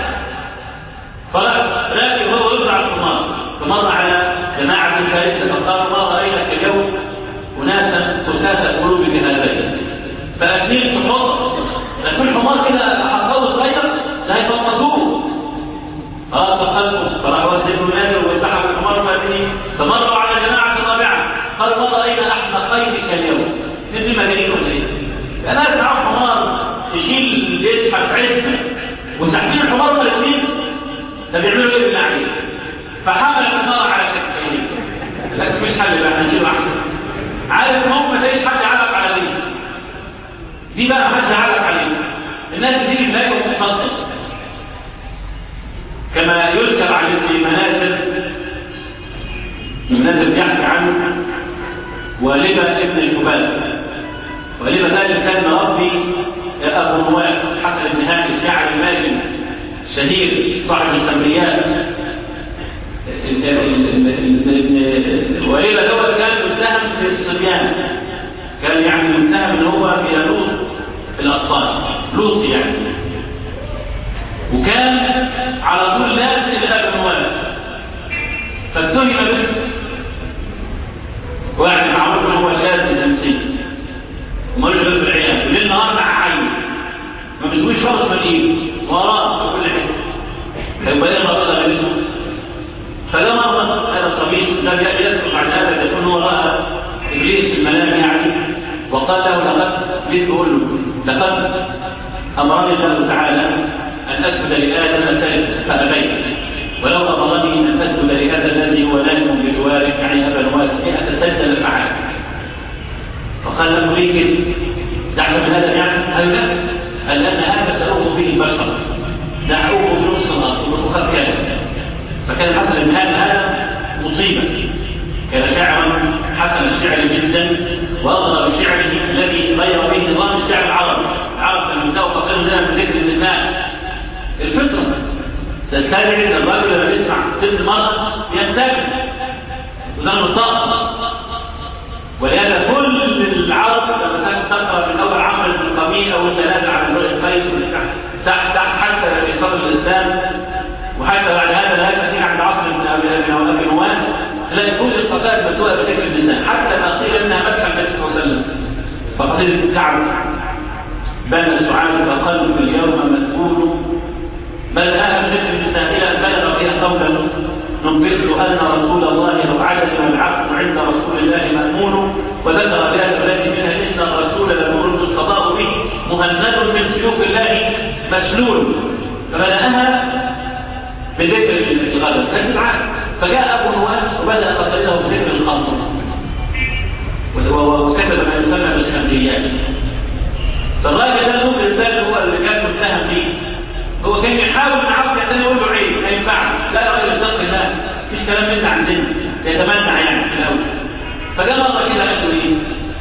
A: فراكب هو يطلع الحمار فمر على جماعه فارسه فقالوا ما راينا في اليوم اناسا قساة القلوب كهذين فاثنين تحط لكن الحمار كده حصلوا صغير لا يفطسوه قال دخلت فراحوا سيدنا نادر وسحبوا الحمار فاتني فمروا على جماعه رابعه قالوا ما راينا احمقين كاليوم مثل ما جايين ولا ايه؟ انا اسمع حمار يشيل يسحب عزه وساحبين الحمار والاثنين ده بيعملوا ايه بالله عليك؟ فحمل الحمار على كتفيه لكن مش حل بقى هنشيله احسن عارف هم ما تلاقيش حد يعلق على دي دي بقى حد يعلق عليه الناس بتيجي تلاقي وتتنطط كما يذكر عن ابن منازل منازل يحكي عنه والبة ابن الحباب والبة ده اللي كان مربي ابو نواف حسن بن هاني الشاعر الماجن الشهير صاحب السمريات والبة دوت كان متهم في الصبيان كان يعني متهم ان هو بيلوط الاطفال لوط يعني وكان على طول لازم الى ابن نواف فاتهم به واحد معروف ان هو شاذ التمثيل ومالوش غير في العيال وليل نهار مع عين ما بيسويش فرص من ايده وراه في كل حته هيبقى ايه المرض ده اسمه فده مرض هذا الطبيب ده يسكت عن هذا يكون هو راى ابليس في المنام يعني وقال له لقد ليه بيقول له لقد امرني الله تعالى ان اسجد لادم اسجد فابيت ولو امرني ان اسجد لهذا الذي هو نائم بجوارك يعني ابا نواس مئة سجده لفعل فقال له ليه كده دعك من هذا يعني قال لا قال لان هذا سأوه به البشر دعوه بنص الارض وقد كان فكان حسن بن هذا مصيبه كان شاعرا حسن الشعر جدا واغرب شعره الذي غير به نظام الشعر العربي العرب كانوا يبداوا فقيرا لنا من ذكر النساء الفطره تستدعي ان الرجل لما يسمع ست مرة ينتبه وده الطاقة ولهذا كل العرب لما تقرا من اول عمرو بن القميل او تنازع عن امرئ القيس تحت تحت حتى في صدر الاسلام وحتى بعد هذا لا تاتي عند عصر ابن ابي نواس تلاقي كل القصائد مكتوبه بذكر النساء حتى ما قيل انها مدح النبي صلى الله عليه وسلم فقصيده كعب بنى سعاد فقلب اليوم مسؤول بل اهل ذكر النساء الى بلغ فيها قولا ننبئ ان رسول الله اوعدني والعفو عند رسول الله مامون وذكر بهذا الذي منها ان الرسول لنور يستضاء به مهند من سيوف الله مسلول فبداها بذكر الغدر كانت معاه فجاء ابو نواس وبدا قصيده بذكر الخمر وكتب ما يسمى بالخمريات فالراجل ده المخرج ده هو اللي كان متهم فيه هو كان يحاول من عرض عشان يقول له عيب ما ينفعش لا يا راجل اتق الله مفيش كلام من ده عندنا يتمنع يعني في الاول فجاء مره كده قال له ايه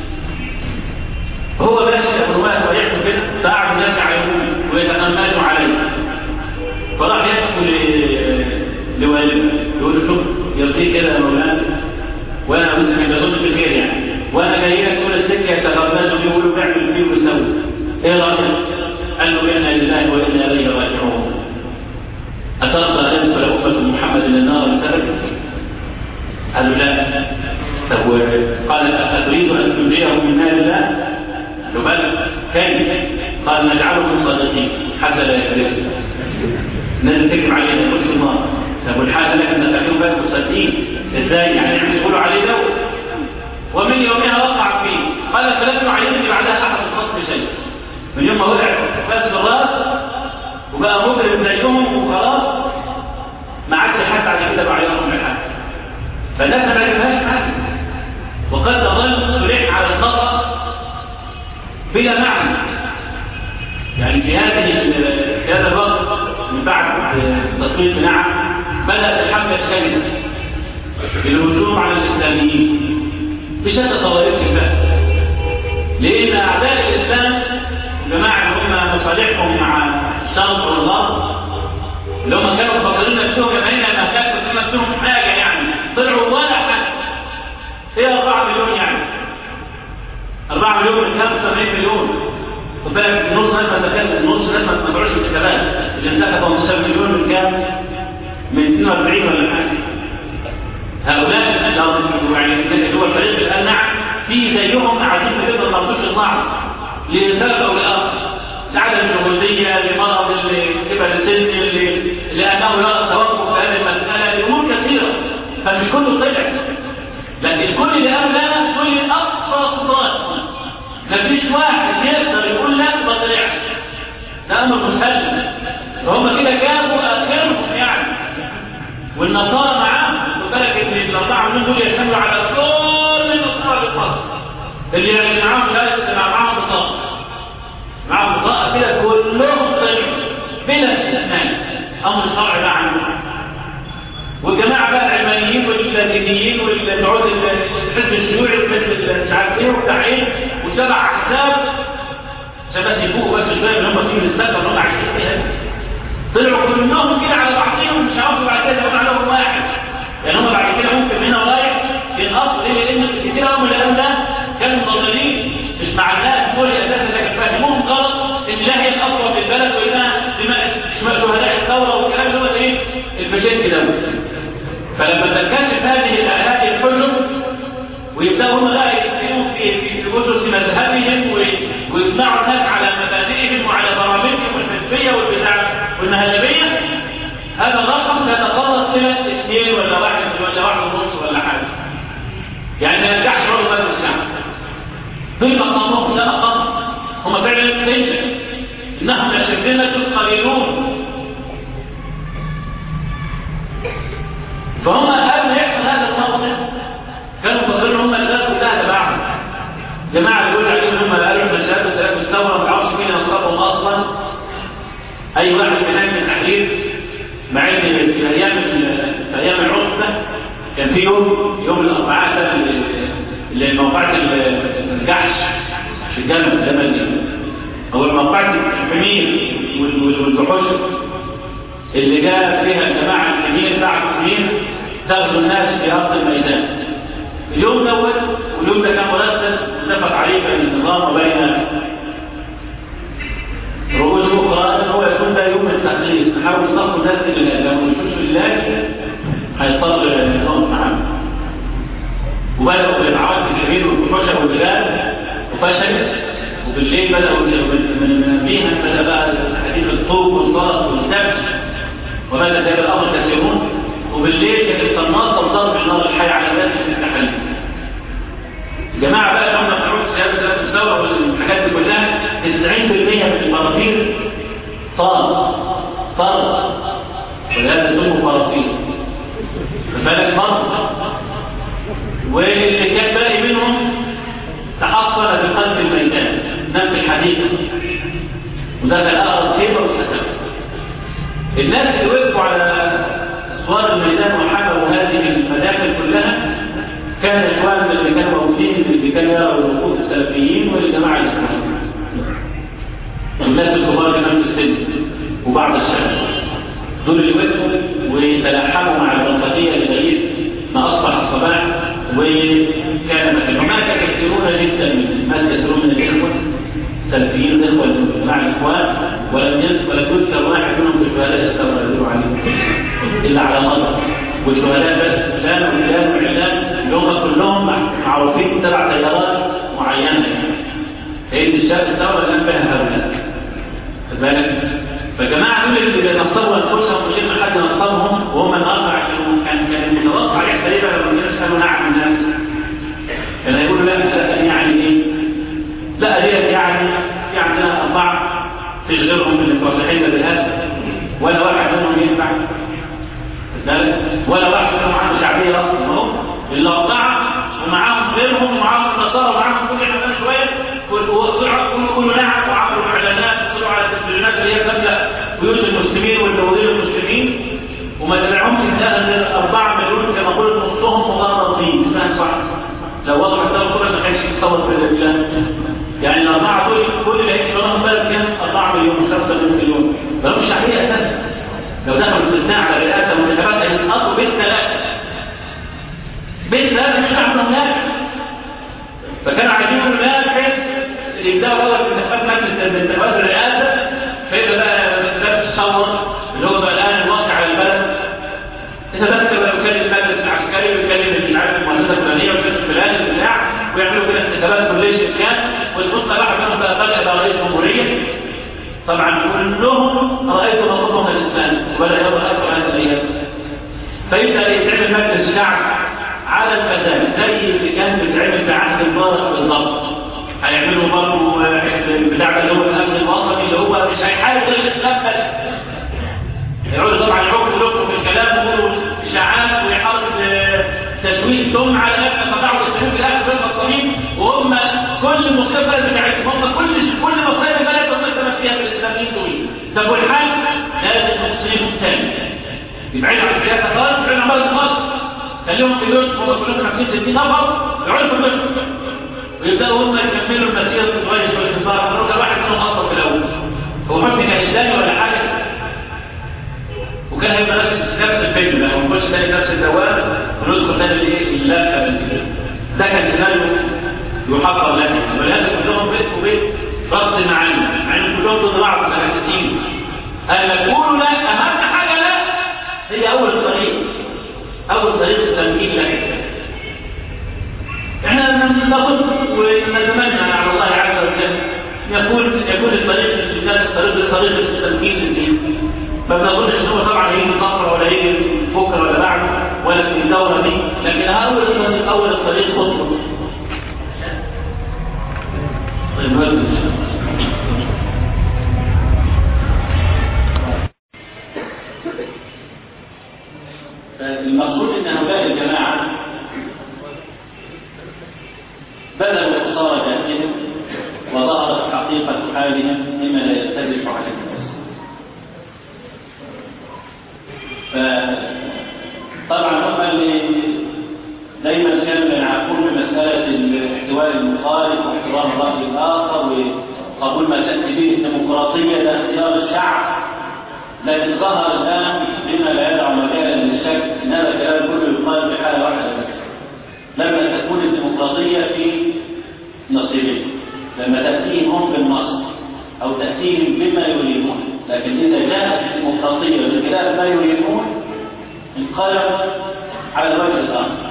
A: هو ماشي ابو نواس ويحكي كده فقعد الناس يعيبون ويتنملوا عليه فراح يحكي لوالده يقول له شوف يرضيك كده يا مولانا وانا مسلم بظن في الخير يعني وانا جاي لك طول السكه يتغمزوا بيه ويقولوا بيعمل فيه ويسوي ايه رايك؟ قال له انا لله وانا اليه راجعون اترضى ان يدخل امه محمد النار بسببك؟ قال له لا طب قال اتريد ان تنجيه من نار الله؟ قال له بلى كيف؟ قال نجعلكم صادقين حتى لا يكذب الناس تكذب علينا يخش النار طب والحال لك ان تكونوا بقى مصدقين ازاي يعني يعني يقولوا عليه ده ومن يومها وقع فيه قال فلم يعلمني بعدها احد الخصم شيء من يوم ما وقع بس الراس وبقى مجرم زيهم وخلاص ما عادش حد على كده بعد يوم من حد فالناس ما عرفهاش حاجه وقد ظل صريح على الخطا بلا معنى يعني في هذه في هذا الوقت من بعد تصويت نعم بدات الحمله الشرسه للهجوم على الاسلاميين بشتى طوائف البلد لان اعداء الاسلام الجماعه اللي هم مصالحهم مع الشرق والغرب اللي هم كانوا مفكرين نفسهم جماعين انها كانت بالك نص ناس ما تكلم نص ناس ما تبعوش الانتخابات اللي انتخب 15 مليون من كام؟ من 42 ولا حاجه هؤلاء لو يعني اللي هو الفريق الان نعم في زيهم قاعدين في بيت ما رضوش يطلعوا لسبب او لاخر لعدم الجهوديه لمرض لكبر السن لانه يرى توقف في هذه المساله لامور كثيره فمش كله طلع لكن كل اللي قال لا كل اقصى سلطان مفيش واحد يقدر يقول لا ما طلعش ده امر مسلم فهم كده جابوا اخرهم يعني والنصارى معاهم خد بالك ان الاربعه مليون دول يشتغلوا على كل النصارى في مصر اللي يعني معاهم لا يستمع معاهم بطاقه معاهم بطاقه كده كلهم طلعوا بلا استثناء امر شرعي بقى عنهم والجماعه بقى العلمانيين واللادينيين والبعود الحزب الشيوعي والحزب مش عارف ايه وبتاع ايه وسبع احزاب عشان بس يفوقوا بس شويه ان هم فيه السبب ان هم عايشين فيها طلعوا كلهم كده على بعضهم مش عارفوا بعد كده يقول عليهم واحد يعني هم بعد كده ممكن هنا رايح ينقصوا ليه لان كتير قوي من الكلام ده كانوا منظرين مش مع الناس دول اساسا لكن فاهموهم غلط ان لا هي الاقوى في البلد وانها بما شهداء الثوره والكلام اللي هو ايه الفشل كده فلما تنكشف هذه هذه الحجج ويبداوا هم بقى يتكلموا في في اسس مذهبهم ويجمعوا الناس على مبادئهم وعلى برامجهم الحزبيه والبتاع والمهلبيه هذا الرقم سيتخلص الى اثنين ولا واحد ولا واحد ونص ولا حاجه يعني ما يرجعش برضه بدل الشعب دول مقامهم ده مقام هم فعلا سيئة انهم لشكلنا قليلون فهم قبل ما يحصل هذا الموقف كانوا فاكرين هم الناس كلها تبعهم جماعه اللي يقول عليهم هم قالوا احنا شباب الثلاث الثوره ما يعرفش مين انصابهم اصلا اي واحد من اهل التحرير مع ان في ايام في ايام العصبه كان في يوم يوم الاربعاء ده اللي موقعة الجحش في الجنة الجمل دي هو موقعة الحمير والجحوش اللي جاء فيها الجماعة الحمير بعد الحمير تغزو الناس في أرض الميدان اليوم دوت واليوم ده كان مرتب اتفق عليه بين النظام وبين رؤوس أخرى أن هو يكون ده يوم التخليص نحاول نصف الناس اللي لو مشوش لله هيضطر النظام معاهم وبدأوا بالعواد الكبير والكحوشة والرجال وفشلت وبالليل بدأوا من فيها بدأ بقى حديث الطوب والصلص والدبس وبدأ ذلك الأمر كثيرون وبالليل كانت القناصة وضرب النار الحي على الناس في التحاليل الجماعة بقى لما تعود سياسة الثورة والحاجات دي كلها 90% من الفرافير طار طار ولهذا اسمه فرافير فبالك فرق واللي كان باقي منهم تحصل بقلب الميدان نفس الحديث ودخل اخر كيف واستسلم الناس اللي وقفوا على اسوار الميدان وحملوا هذه المداخل كلها كان اخواننا اللي كانوا موجودين اللي كانوا يروا الوقوف السلفيين والجماعه الاسلاميه الناس الكبار كمان في السن وبعض الشباب دول اللي وقفوا وتلاحموا مع البلطجيه لغايه ما اصبح الصباح وكان مثلا هناك كثيرون جدا من كثيرون من الاخوه سلفيين الاخوه جماعه الاخوان ولم ولم يذكر واحد منهم في شهداء الثوره يدعو عليهم الا على مضض وشهداء بس فلان وفلان وعلان اللي هم كلهم معروفين تبع تيارات معينه لان الشاب الثوره الان فيها هؤلاء خد بالك فجماعه دول اللي بينصروا انفسهم من غير ما حد نصرهم وهم النهارده عشان كان كان المتوقع يحصل ايه بقى لو الناس قالوا نعم الناس كان هيقولوا لا لا يعني ايه؟ لا ديت يعني في عندنا اربعه فيش غيرهم اللي مرشحين للرئاسه ولا واحد منهم ينفع ولا واحد منهم عنده شعبيه اصلا اهو الاربعه ومعاهم غيرهم ومعاهم النصارى ومعاهم كل حاجه شويه كل كل نعم وعملوا اعلانات وطلعوا على التلفزيونات اللي هي تملا بيوت المسلمين والمولين المسلمين وما تبعهمش الا غير 4 مليون كما قلت نصهم مغرضين اسمها صح لو وضعوا الدولة كلها ما كانش يتصور في البلاد يعني الأربعة دول كل اللي هيجي لهم بلد كام 4 مليون 5 مليون ما لهمش شعبية أساسا لو دخلوا استثناء على الرئاسة والانتخابات هيسقطوا بيت ثلاثة بيت ثلاثة مش عارف هناك فكانوا عايزين يقولوا لا بحيث يبداوا اول في انتخابات مجلس كلهم رأيت مطلوبهم الإسلام ولا يرى أكثر هذه الأيام فيبدأ يتعمل مجلس شعب على الفساد زي اللي كان بيتعمل في عهد مبارك بالضبط هيعملوا برضه بتاع اللي هو الامن الوطني اللي هو مش هيحارب غير الاسلام بس يقعدوا طبعا يعقوا لكم في الكلام ويقولوا اشاعات ويحاولوا تشويه السمعه على الاخر فضعوا الاسلام في الاخر بين الصليب وهم كل المصيبه بتاعتهم هم كل كل مصيبه بلد هم سبب فيها في الاسلاميين دول طب والحل لازم نصيب تاني يبعدوا عن السياسه خالص يبعدوا عن بلد خالص خليهم في دول هم كلهم 50 60 نفر يقعدوا في مصر ويبداوا هم يكملوا المسيره شويه شويه في الصلاه كل واحد منهم اصلا في الاول هو حكم كان اسلامي ولا حاجه وكان هيبقى نفس نفس الفيلم لما نخش تاني نفس الدوام وندخل تاني الايه اللفه من كده ده كان سيناريو يحقق لنا ولهذا كلهم بيت وبيت ضغط معاني مع ان كلهم ضد بعض متنافسين قال لك قولوا لا اهم حاجه لا هي اول الطريق اول طريق التمكين لك احنا ننتظر ونتمنى على الله عز وجل يكون يكون الطريق الاسلام الطريق طريق التمكين للدين ما بنقولش ان هو طبعا هيجي بكره ولا يجي بكره ولا بعده ولا في الدوره دي لكن اول الطريق اول الطريق خطوه المقصود ان هؤلاء الجماعه بذلوا قصارى جهدهم وظهرت حقيقه حالهم مما لا يختلف عليه الناس فطبعا هم اللي دايما كانوا ينعقون بمساله احتواء المخالف واحترام الراي الاخر وقبول ما تاتي به الديمقراطيه ده اختيار الشعب لكن ظهر الان بما لا يدع مجالا للشك ان هذا الكلام كله يقال بحاله واحده بس لما تكون الديمقراطيه في نصيبهم لما تاتيهم هم بالنص او تاتيهم بما يريدون لكن اذا جاءت الديمقراطيه بخلاف ما يريدون انقلبوا على الوجه الاخر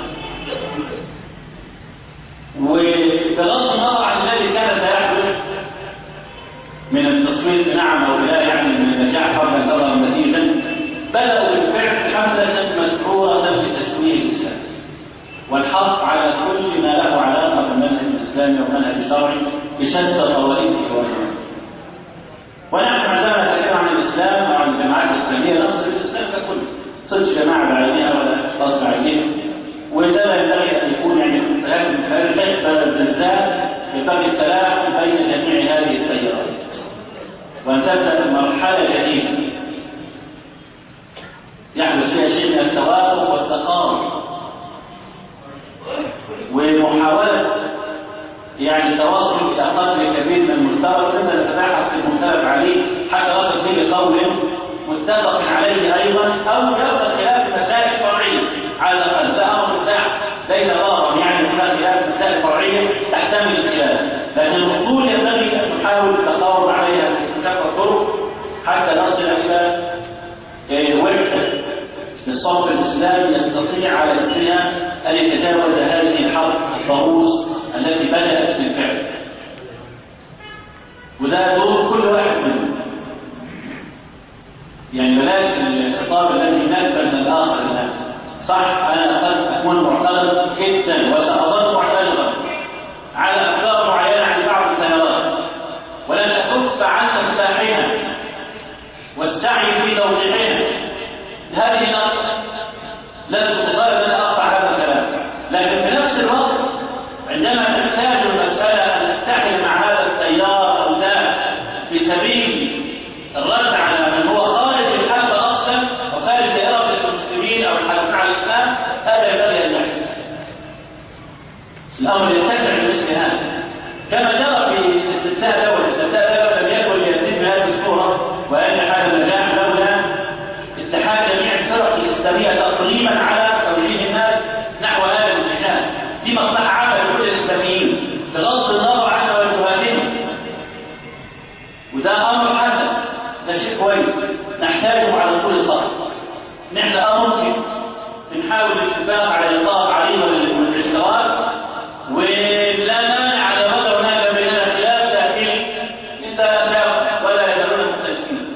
A: وبغض النظر عن الذي كان سيحدث من التصويت بنعم او لا يعني من النجاح قبل ان تظهر النتيجه بداوا بالفعل حمله مشروعه لتشويه الاسلام والحث على كل ما له علاقه بالمنهج الاسلامي والمنهج الشرعي بشتى طوائفه وجهه ونحن عندما نتكلم عن الاسلام او عن الجماعات الاسلاميه نقصد الاسلام ككل صدق جماعه بعينها ولا اشخاص بعينهم وده لا ينبغي ان يكون يعني هذا بالذات ينبغي التلاحم بين جميع هذه التيارات وان تبدا مرحله جديده يحدث فيها شيء من التوافق والتقارب ومحاوله يعني التواصل الى قدر كبير من المشترك مما نتباحث في المختلف عليه حتى نصل به قول متفق عليه ايضا او يبقى خلاف مسائل فرعيه على الاقل ده امر ساعه ليس ضررا يعني هناك خلاف مسائل فرعيه تحتمل الخلاف لكن الاصول ينبغي ان نحاول التقارب عليها بشتى الطرق حتى نصل الى وحده للصف الاسلامي يستطيع على اثرها ان يتجاوز هذه الحرب الضروس التي بدات بالفعل وده دور كل واحد منهم يعني بلاش الخطاب الذي ينبه من الاخر الان صح انا قد اكون معترض جدا وساظل معترضا على افكار معينه عن بعض السنوات ولن اكف عن اصلاحها والسعي في توضيحها هذه نقطه لن تطالب ان اقطع هذا الكلام لكن في نفس الوقت عندما تحتاج المساله ان تتحد مع هذا التيار او ذاك في سبيل الرد على من هو خارج الحرب اصلا وخارج اراده المسلمين او الحرب على الاسلام هذا ينبغي ان يحدث. الامر يتسع لمثل هذا. كما جرى في استفتاء دوله، استفتاء دوله لم يكن ليتم بهذه الصوره وان هذا النجاح لولا اتحاد جميع الفرق الاسلاميه تقريبا على توجيه الناس نحو هذا الاتحاد. دي مصلحه عامه لكل الاسلاميين بغض النظر عن توجهاتهم. وده امر حسن ده شيء كويس نحتاجه على طول الخط نحن اه ممكن بنحاول الاتفاق على اطار عريضه للاشتراك ولا مانع على مدى هناك بيننا خلاف لكن انت ولا يزالون مختلفين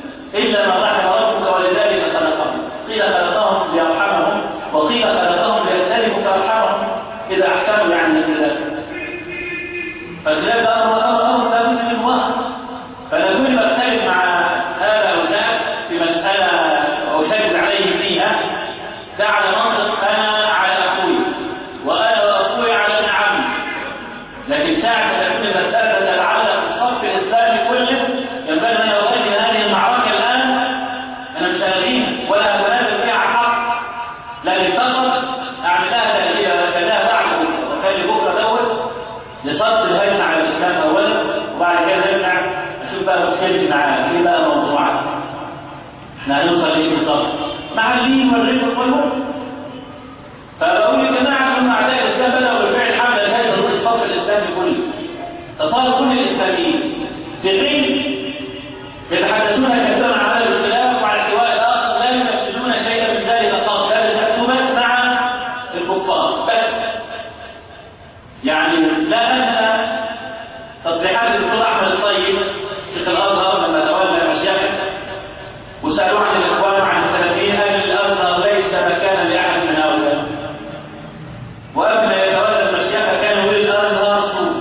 A: ده على منطق انا على اخوي وانا واخوي على ابن عمي لكن ساعة ما تكون المسألة تتعلق بالصف الإسلامي كله ينبغي أن أواجه هذه المعركة الآن أنا مش هلغيها ولا أتنازل فيها عن حق لكن فقط أعملها تألية وكذا بعد بكرة وكان بكرة دوت لصد الهجمة على الإسلام أولا وبعد كده نرجع أشوف بقى مشكلتي معاه إيه بقى موضوعها احنا هنوصل لإيه بالظبط مع اللين والرفق والملك فبقول يا جماعة هم أعداء الإسلام بدأوا بالفعل حملة لهذا ضد الصف الإسلامي كله فصار كل الإسلاميين في حين يتحدثون كثيرا عن هذا الاختلاف وعن احتواء الآخر لا ينفذون شيئا من ذلك قط هذه المكتوبات مع الكفار بس يعني لا أنسى تصريحات الدكتور أحمد الطيب شيخ الأزهر لما تولى مشيخه وسألوه عن الإخوان وعن السلفيين قال الأزهر ليس مكانا لأحد من هؤلاء وقبل ما يتولى المشيخة كان يقول الأزهر سوء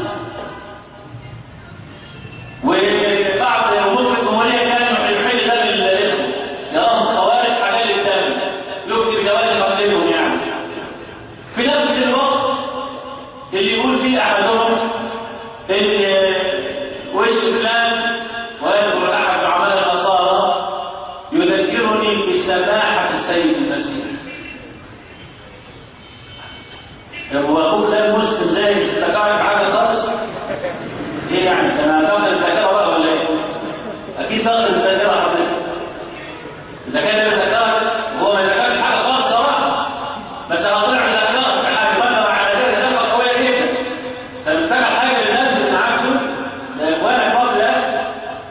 A: وبعض مطلق الجمهورية كان يحيل ده للإخوة يراهم خوارج حلال الدم يكتب جواز قتلهم يعني في نفس الوقت اللي يقول فيه أحدهم إن وش فلان ويذكر أحد عمال النصارى يذكرني بسماحة السيد المسيح هو أخوك ده مسلم زي مش افتكرت حاجة خالص ايه يعني انت ما فاقد الذاكره بقى ولا ايه؟ اكيد فاقد الذاكره حضرتك اذا كان الذاكره وهو ما ذكرش حاجه خالص صراحه بس انا طلع ذاكره في حاجه بقى على كده ذاكره قويه جدا فمفتكر حاجه للناس اللي معاك دول ده اخوانك برضه يا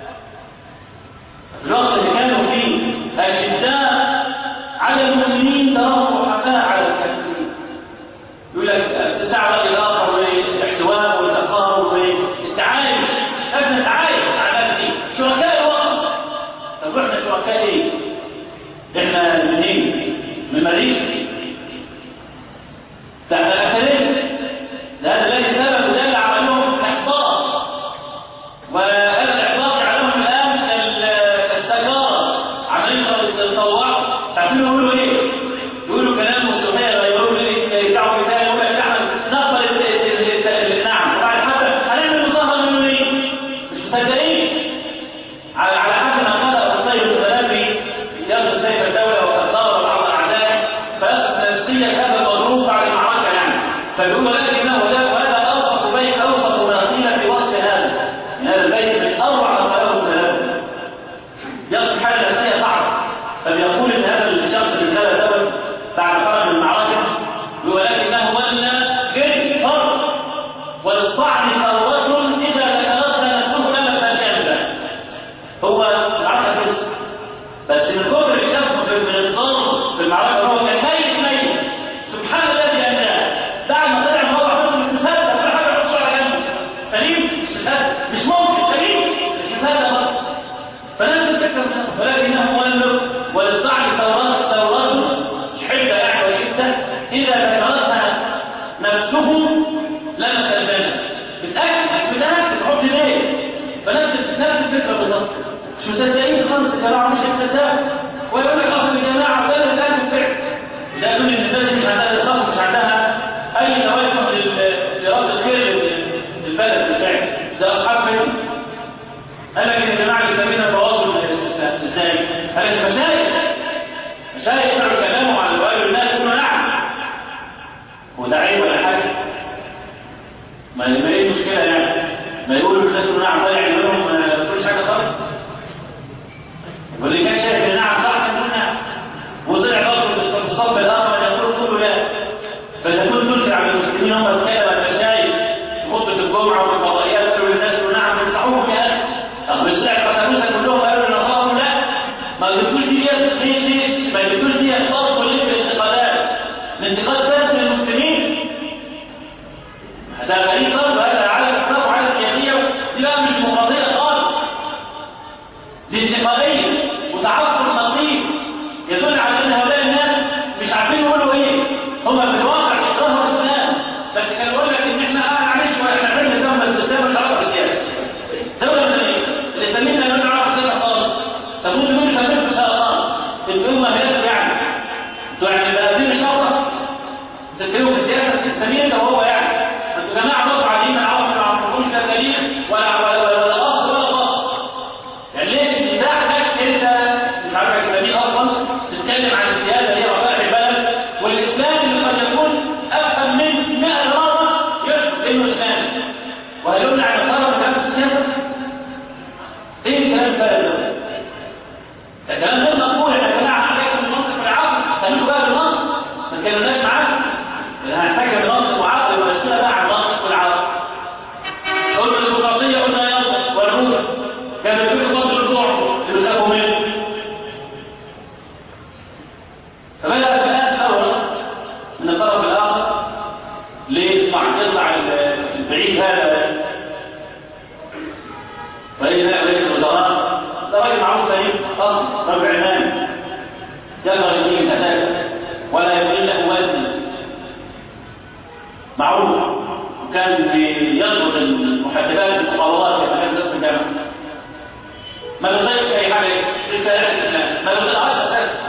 A: الوقت اللي كانوا فيه اشداء على المؤمنين ترى رحماء على الكافرين يقول لك اتساع الراي الاخر والاحتواء والتقارب والتعايش لازم نتعايش مع الناس دي شركاء الوطن طب احنا شركاء ايه؟ احنا منين؟ من مريخ ده احنا الاثرين ده هذا الذي سبب ده اللي عملوهم احباط وهذا الاحباط يعلمهم الان السجاره عمالين يتطوعوا تعرفين يقولوا ايه؟ يقولوا كلام مستحيل يقولوا ايه؟ يدعوا مثال يقول لك احنا نقبل النعم وبعد حتى هنعمل مظاهره منه ايه؟ مش مصدقين على على حسب ما قال ابو طيب المتنبي يصل سيف الدوله وقد ضرب بعض اعدائه فيصل نفسيا هذا المضروب بعد المعركه يعني فيقول ولكنه ده وهذا اوصف بيت اوصف ما قيل في وصف هذا هذا البيت من اروع ما له من هذا يصل حاله نفسيه صعبه فبيقول ان هذا الشخص اللي كان دوت بعد خرج من المعركه ولكنه ولى جري فرض وللطعن ثروة إذا ذكرتها نفسه لما تنجم هو العركة كده بس من كبر الشمس من الضرب في المعركة هو كان ميت ميت سبحان الذي أنجاه بعد ما طلع مروح نفسه مش مصدق كل حاجة يحطها على جنبه سليم مش مصدق مش ممكن سليم مش مصدق برضه فنفس الفكرة ولكنه ولد وللطعن ثورات ثورات حدة يعني وشدة إذا ذكرتها نفسه لمس الجنة بتأكد بتأكد حط ليه فنفس نفس الفكرة بالظبط مش مصدقين خالص يا جماعة مش مصدقين ويقول لك أصل الجماعة ده ده بالفعل ده يقول إن الناس مش عندها الخمس مش عندها أي توجه لرد الخير للبلد بالفعل ده أصحاب فين قال لك يا جماعة يسمينا تواصل ازاي؟ قال لك مشايخ مشايخ يسمعوا كلامه على وقالوا الناس يقولوا نعم وده عيب ولا حاجة ما ما ايه المشكلة يعني ما يقولوا الناس يقولوا نعم طالع عندهم ما تقولش حاجة خالص واللي كان شايف ان نعم صح كان يقول نعم وطلع برضه في الصف الاخر يقول كله لا فتكون تنكر على المسلمين هم الكلمة المشايخ في خطبة الجمعة والفضائيات يقولوا للناس يقولوا نعم انصحوهم يا اخي طب مش طلع قتلوسة كلهم قالوا للنصارى لا ما يقولوش دي دي دي ما يقولوش دي اخبار كلهم بالانتقادات الانتقاد بس للمسلمين هذا غريب برضه هذا على الاخلاق وعلى السياسيه دي بقى مش ديمقراطيه خالص دي انتقاديه وتعصب خطير يدل على ان هؤلاء الناس مش عارفين يقولوا ايه هم في الواقع بيكرهوا الاسلام بس كان يقول لك ان احنا اه معلش احنا عملنا دولة الاسلام مش عارفه السياسه دوله مدنيه اللي سمينا انه نعرف السياسه خالص طب ممكن نقول سميت ان شاء الله الامه هي يعني يعني بقى انت وهو يعني انتوا جماعه برضه عاديين ما نعرفش ما عرفوش لا دليل ولا ولا ولا ولا اصل ولا باطل يعني ليه تزعلك انت مش عارف النبي اصلا تتكلم عن السياسه هي مصالح البلد والاسلام اللي قد يكون افهم من 100 مره يثبت انه اسلام وهيمنع النصارى من هذه السياسه ايه الكلام الفارغ ده؟ ده كلام غير مقبول احنا يا جماعه عليكم المنطق والعقل خليكم بقى بالمنطق ما تكلمناش معاكم هنحتاج المنطق وعقل ونسينا بقى على المنطق والعقل قلنا الديمقراطيه قلنا يلا والروح كان يقول فضل الروح اللي سابوا منه فبدأ الآن ثورة من الطرف الآخر ليطلع يطلع البعيد هذا رئيس رئيس الوزراء ده راجل معروف سليم اصل رجل عماني يظهر الدين اساسا ولا يقول له وزن معروف وكان يطلب المحدثات المخابرات كما كان درس الجامعه ما بيضيفش اي حاجه رساله الاسلام ما بيضيعهاش اساسا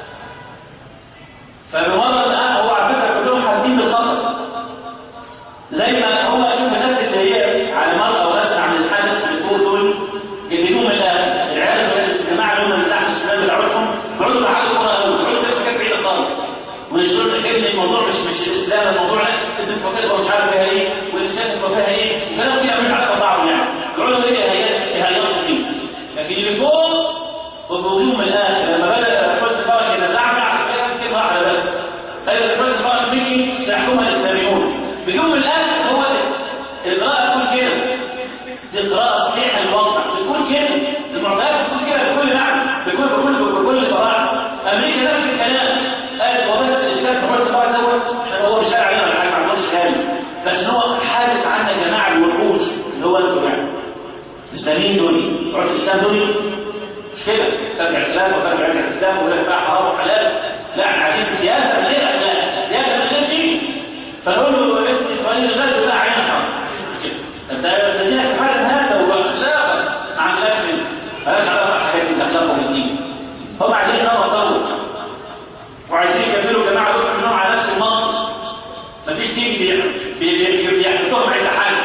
A: فبمرة الآن هو على فكرة كلهم حاسين بالخطر زي ما هو شوف الناس اللي هي على مرأة ونسمع عن الحادث اللي فوق دول يدينهم العيال الجماعة اللي هم اللي تحت الشمال بتاعتهم بيقعدوا مع حد القرآن بيقعدوا في حاجات بعيدة خالص ويشعروا لك ان الموضوع مش مش الاسلام الموضوع لا انت فاكر مش عارف فيها ايه والانسان فيها ايه كلام كده مش عارف بعض يعني يقعدوا ايه هي هيقصوا فيه لكن اللي فوق وبوجوم الان لما بدا فرد فرج يتزعزع كده على ذلك هذا فرد فرج بيجي سيحكمها الاسلاميون بيوم الان هو القراءه تكون كده دي قراءه صحيحه للواقع بتكون كده المعطيات بتكون كده بكل معنى بكل بكل بكل صراحه امريكا نفس الكلام قالت وبس الاسلام في فرد فرج دوت عشان هو مش علينا ولا حاجه ما عندوش كلام بس هو حادث عنا يا جماعه الوحوش اللي هو انتوا يعني الاسلاميين دول بتوع الاسلام دول مش كده تبع الاسلام وتبع الاسلام ولا بقى حرام وحلال لا احنا عايزين سياسه من غير اخلاق سياسه من غير دين فنقول له انت اسرائيل غير لا عين حرام انت تدينا كفايه هذا واخلاقك مع الاكل هذا على حاجات من اخلاقهم الدين هم عايزين نوع طول وعايزين يكملوا جماعه دول منهم على نفس المنطق مفيش دين بيحدثوهم عند حاجه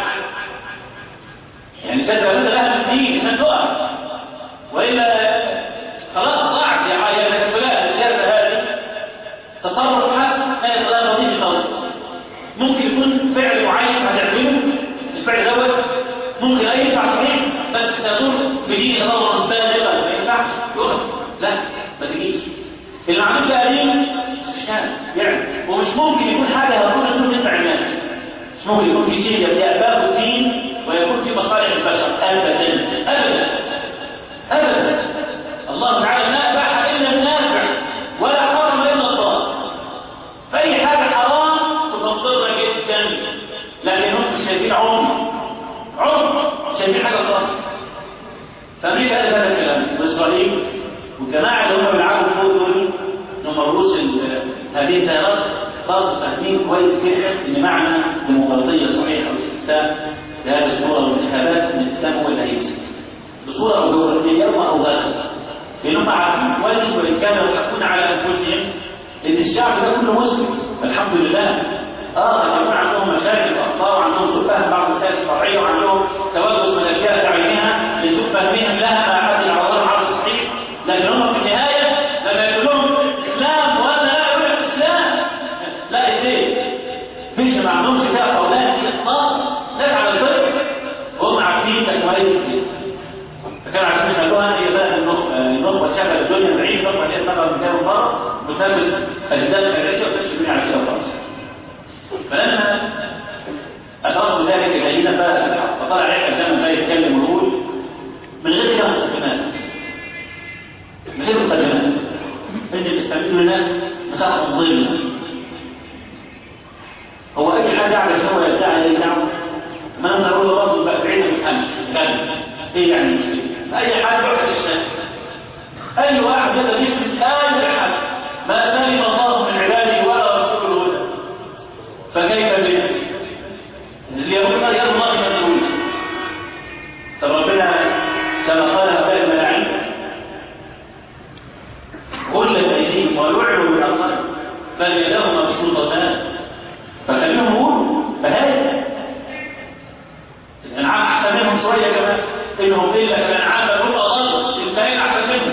A: يعني كذا ولا لها الدين عشان تقف والا خلاص ضاعت يا حاجه فلان السياسه هذه تصرف حد لا يطلع نظيف خالص ممكن يكون فعل معين هتعمله الفعل دوت ممكن اي ينفع صحيح بس تدور بدين غلطا بالغا ما ينفعش يقف لا ما تجيش اللي عمل ده قديم مش كان يعني ومش ممكن يكون حاجه هتكون تكون تنفع الناس مش ممكن يكون في شيء يبقى باب الدين ويكون في مصالح البشر ابدا ابدا ابدا الله تعالى ما باح الا النافع ولا حرم الا الله فاي حاجه حرام تفضلها جدا لكن هم مش شايفين عمر عمر شايفين حاجه خالص فامريكا قالت هذا الكلام واسرائيل والجماعه اللي هم بيلعبوا فوق دول هم رؤوس هذه التيارات برضه فاهمين كويس جدا ان معنى ديمقراطيه صحيحه واستفتاء بهذه الصوره والانتخابات ان الاسلام هو اللي هيكسب بصوره او جغرافيه او غيرها لانهم عارفين كويس وان كانوا يحكمون على انفسهم ان الشعب ده كله مسلم الحمد لله اه قد يكون عندهم مشاكل واخطاء وعندهم سوء فهم بعض المسائل الشرعيه وعندهم توجه من الاشياء بعينها لسوء فهمهم لها ما حد العوض على الصحيح لكن هم في النهايه لما يقول لهم اسلام وانا لا اقول الاسلام لا ازاي مش ما عندهمش فيها قولان في اطلاق لا على الفرق وهم عارفين ده كويس جدا فكانوا عارفين يخلوها هي بقى النخبه النخبه شغل الدنيا بعيد النخبه اللي هي تنقل من كام مره بتثبت اجزاء الرئاسيه وتشتغل على كده خالص فلما أدركوا ذلك جيدا فطلع عليك الزمن لا يتكلم ويقول من غير كده مقدمات من غير مقدمات انت بتستعملوا لنا مساحه ظل هو اي حاجه يعمل هو يدعي اي دعوه ما نقول له برضه بقى بعيد من الامن غالب ايه يعني اي حاجه يروح الاسلام اي واحد يقدر يثبت اي حاجه ما سلم الله من عباده ولا رسول الهدى فكيف بنا اليهود يد الله مسؤول طب ربنا كما قال هؤلاء الملاعين كل ايديهم ولعنوا بالارض بل يداهما بسلطتان فخليهم يقولوا شويه كمان انهم الا كالانعام بل هم اضل انتهينا احسن منهم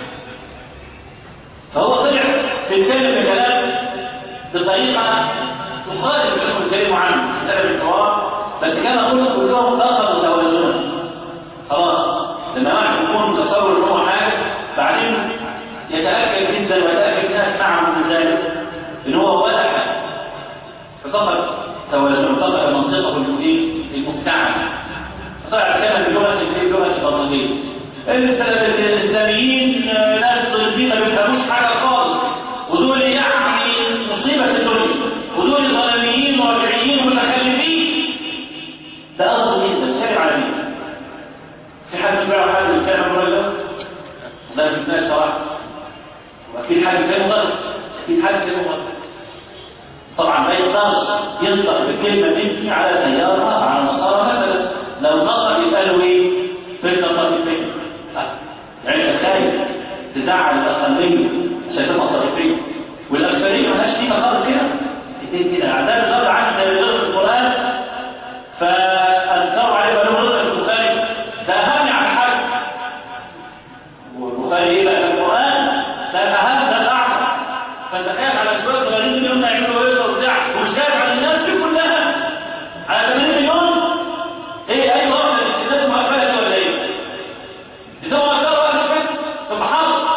A: فهو طلع بيتكلم بكلام بطريقه تخالف الحكم الكريم عنه سبب الحوار بس كان كلهم كلهم اخذوا توازنا خلاص لما واحد يكون متصور ان هو حاجه بعدين يتاكد جدا ويتاكد الناس معه من ذلك ان هو ولا حاجه ففقد توازن فقد منطقه المبتعد طلع كلام بلغه بلغه البطنيه الاسلاميين ناس طيبين ما بيفهموش حاجه خالص ودول يعني مصيبه الدنيا ودول ظلميين مرجعيين متخلفين ده اصل جدا بتكلم على مين؟ في حد سمع حد بيتكلم عن الراجل ده؟ لا في الناس صراحه واكيد حد كان غلط اكيد حد كان غلط طبعا ما يقدرش ينطق بكلمه مني على سياره على مسار مثلا لو نطق يسالوا ايه؟ فين نطق فين؟ يعني تخيل تزعل الاقليه عشان تبقى طريقيه والاكثريه مالهاش قيمه خالص كده كده اعداد الغرب عن غير القران فانكروا عليه بلوغ رضا في البخاري ده اهم عن حاجه والبخاري ايه بقى القران ده اهم ده الاعظم فانت خايف على شويه صغيرين منهم يعملوا ايه وبتاع ومش خايف على الناس دي كلها على 80 مليون ايه اي واحد الناس مقفله دي ولا ايه؟ اذا هو مقفله بقى مش كده طب حاضر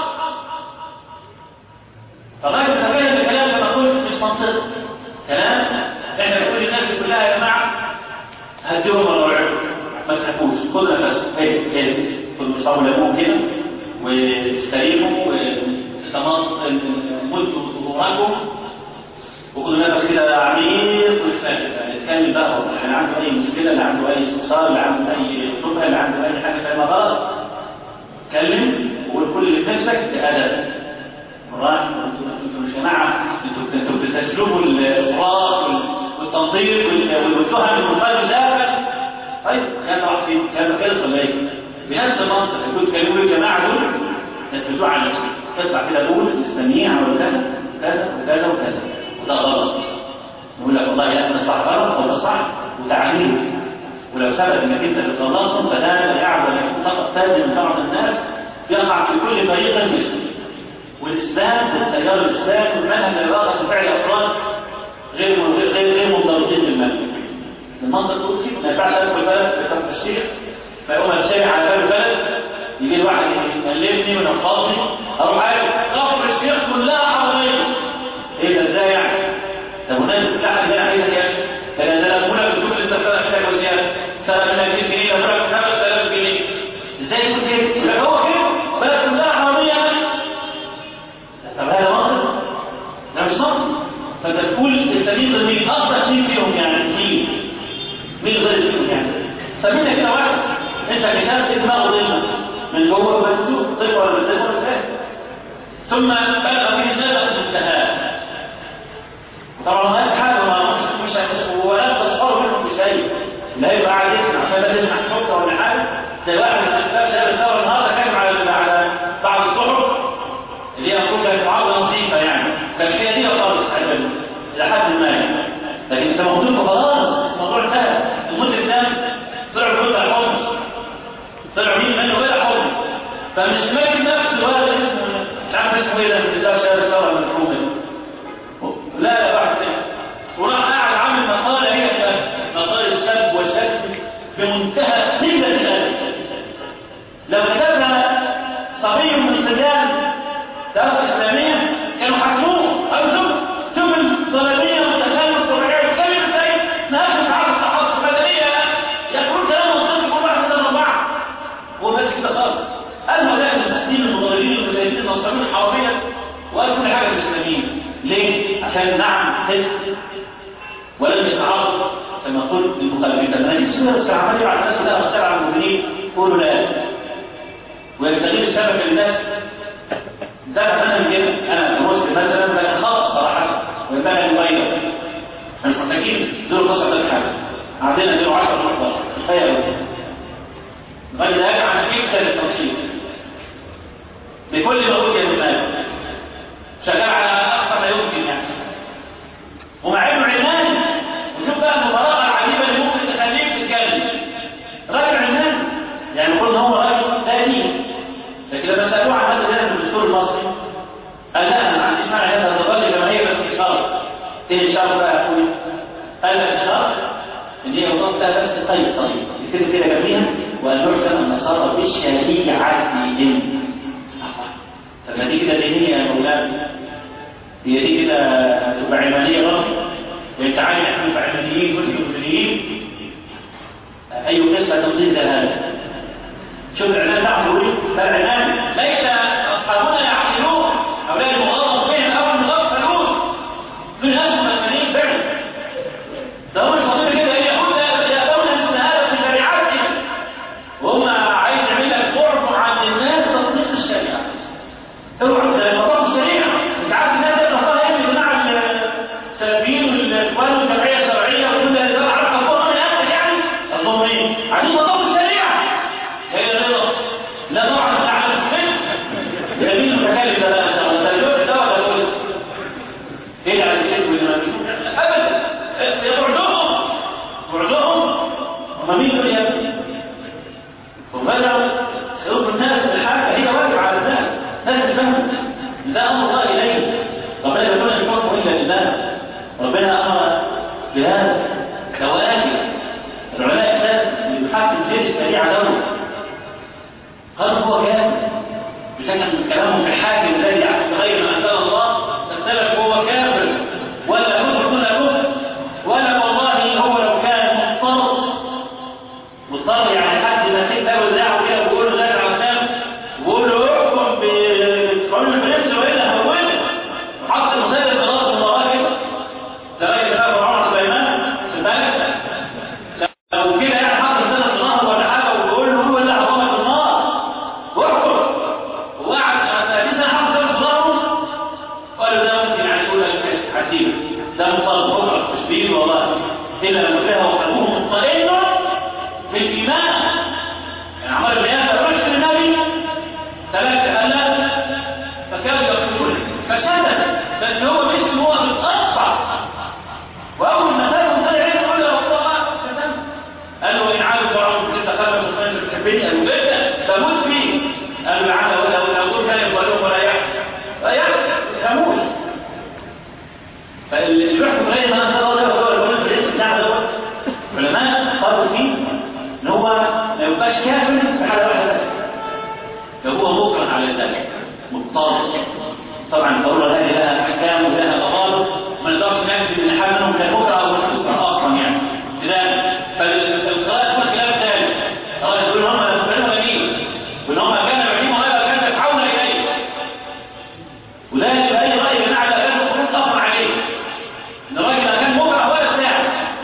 A: فغير تبين الكلام كما قلت مش منطقي كلام احنا بنقول للناس كلها يا جماعه هديهم مراوعهم ما تخافوش خدوا نفسكم هي هي خدوا اشربوا ليمون كده واستريحوا مدوا ظهوركم وخدوا نفس كده عميق ويستنفذ يعني اتكلم بقى اللي عنده اي مشكله اللي عنده اي استفسار اللي عنده اي شبهه اللي عنده اي حاجه فاهمها غلط اتكلم وقول كل اللي في نفسك بادب راح انتوا مش جماعه انتوا انتوا بتسلموا الافراط والتنظير والتهم المخالف ده طيب كان راح فين؟ كان خلص ولا ايه؟ بنفس المنطق كنت تكلموا الجماعه دول تثبتوا على نفسك تطلع كده تقول الاسلاميين عملوا كذا كذا وكذا وكذا وده غلط يقول لك والله يا انا صح غلط ولا صح وتعليم ولو ثبت انك انت بتغلطهم فده لا يعبد فقط فاسد من بعض الناس يقع في كل طريق مثله والاسلام والتيار الاسلامي والمنهج العلاقه بفعل افراد غير غير غير منضبطين بالمنهج المنطق تقول كده ما ينفعش ادخل بلد بحكم الشيخ فيقوم اتشارع على باب البلد يجي لي واحد يكلمني من الفاضي اروح عارف كفر الشيخ كلها عربيه ايه ده ازاي يعني؟ طب والناس كلها عندنا عايزه كام؟ كان ده اقول لك بتشوف انت سنه محتاج وزياده سنه من 2000 جنيه لو لك 5000 جنيه ازاي يكون كده؟ يقول لك هو كده بلد كلها عربيه طب هذا منطق؟ ده مش منطق فانت تقول السبيل مين افضل شيء فيهم يعني مين؟ مين غير فيهم يعني؟ سمينا كده واحد انت كتاب دماغه ضمن من جوه بس طفل ولا طفل ولا ثم بلغ به الناس المنتهى طبعا ما حاجه ما مش مش ولا تصور منهم بشيء لا يبقى قاعد يسمع عشان لا تسمع حكم ولا حاجه زي واحد من الاسباب شاف الثوره النهارده كاتب على على بعض الصحف اللي هي المفروض كانت معارضه نظيفه يعني كانت حياديه خالص الى حد ما يعني لكن انت موجود خلاص الموضوع انتهى المدرك ده طلع بيقول حمص طلع مين منه ولا حمص فمش ماكن نفسه ولا اسمه مش عارف اسمه ايه ده من بتاع شهر الثوره المرحومه لا لا واحد تاني وراح قاعد عامل مقاله هي مقاله السب والشتم بمنتهى قله الادب لو كتبها صبي من الصبيان دراسه اسلاميه كانوا حكموه او شوف شوف الظلميه والتخلف الطبيعي يتكلم ازاي ناقش عرض الصحافه المدنيه يقول كلام منطقي كل واحد من بعض هو بس كده خالص قال هؤلاء المسلمين المضللين المجاهدين المنصرين حراميا وقال كل حاجه للاسلاميين ليه؟ عشان نعم حزب ولم يتعرض كما قلت للمخالفين لما نجي السنه بس عمال يبعت الناس كلها مختلفه على المؤمنين قولوا لا ويستغل الشبكه للناس ده انا كده انا كمسلم مثلا لكن خطا صراحه ويبقى المغير مش محتاجين دول قصه ده حاجه عندنا دول 10 11 كفايه قوي غير ذلك عن جدا التنشيط بكل ما اوتي من مال شغال على اقصى ما يمكن يعني ومع انه علماني وشوف بقى المباراه العجيبه اللي ممكن تخليك تتكلم راجل علماني قال لا انا ما عنديش مانع هذا الرجل كما هي بس شرط ايه الشرط بقى يا اخويا؟ قال لك الشرط ان هي وضعت لها بس طيب طيب يكتب كده جنبيها وان يحكم النصارى بشريعتهم طب ما دي كده دينيه يا مولانا هي دي كده تبقى علمانيه برضه انت عارف احنا نبقى علمانيين كل مسلمين اي قصه تضيد هذا شوف الاعلان بتاعه بيقول ده الاعلان ليس اصحابنا يعقلون هؤلاء المغلط بهم او المغفلون من ناس مسلمين فعلا ده هو الخطيب كده يقول يأتون مثل هذا في شريعتهم وهم عايز يعمل لك بعد عن الناس تطبيق الشريعه اوعى الموضوع الشريعه انت عارف الناس اللي الله يعمل مع السلفيين والاخوان والجمعيه الشرعيه وكل اللي هو عارف الله من الاخر يعني اظن ايه عايزين موضوع الشريعه هي رضا لا نوع من تعالى جميل المتكلم ده لا ده ده ده ولا دول ايه على الشرك والمنافقين ابدا يبعدهم بعدهم هم مين دول يا ابني وبدأوا يقول الناس الحاجة هي واجب على الناس ناس تفهم ده أمر الله إليه ربنا يقول الحكم إلا لله ربنا أمر بهذا كواجب العلماء الناس اللي بيحكم في الشريعة دولة قالوا هو كافر بشكل كلامهم في الحاكم الذي يحكم غير ما أنزل الله فالسلف هو كافر ولا كفر دون كفر ولا والله هو لو كان مضطر مضطر يعني حد ماسك ده وزاعه كده وبيقول له ذاك عشان وبيقول له احكم بقانون الفرنسي والا هولك حط المسدس خلاص من وراه كده ده راجل بقى عمر سليمان سبالك لو كده يعني حط المسدس في ظهره ولا حاجه وبيقول له هو اللي هضمك في النار واحكم وقعد 30 سنه حط المسدس في ظهره قالوا ده ممكن يعني يقول لك حسيب ده مصاب بكره مش بيه والله الا لما فيها وقلبه مطمئن بالإيمان يعني عمر بن ياسر رشد النبي ثلاثة ألاف فكانوا يقتلون فشتت بس هو مثل هو متقطع وأول ما سألهم طلع عينه يقول له رسول الله شتم قال له إن عارف فرعون كنت خلف مصطفى بتحبني قال له جدا بموت فيه قال له عم لو لو قلت كان يقولون ولا يحصل لا يحصل يموت فاللي يحكم غير ما أنزل الله هو الولد بالاسم بتاع دوت علماء قالوا فيه ان هو ما يبقاش كافر في حاله واحده بس لو هو مكره على ذلك مضطر طبعا الضروره هذه لها احكام ولها ضوابط ما نقدرش نكذب ان حد منهم كان مكره او مش مكره اصلا يعني لذلك فالقراءه تكون خلاف ذلك قال يقول هم كانوا غنيين وان هم كانوا يعلمون هذا كان يدفعون اليه ولا يبقى اي راي من على كان المفروض تقرا عليه ان الراجل ما كان مكره ولا ساعه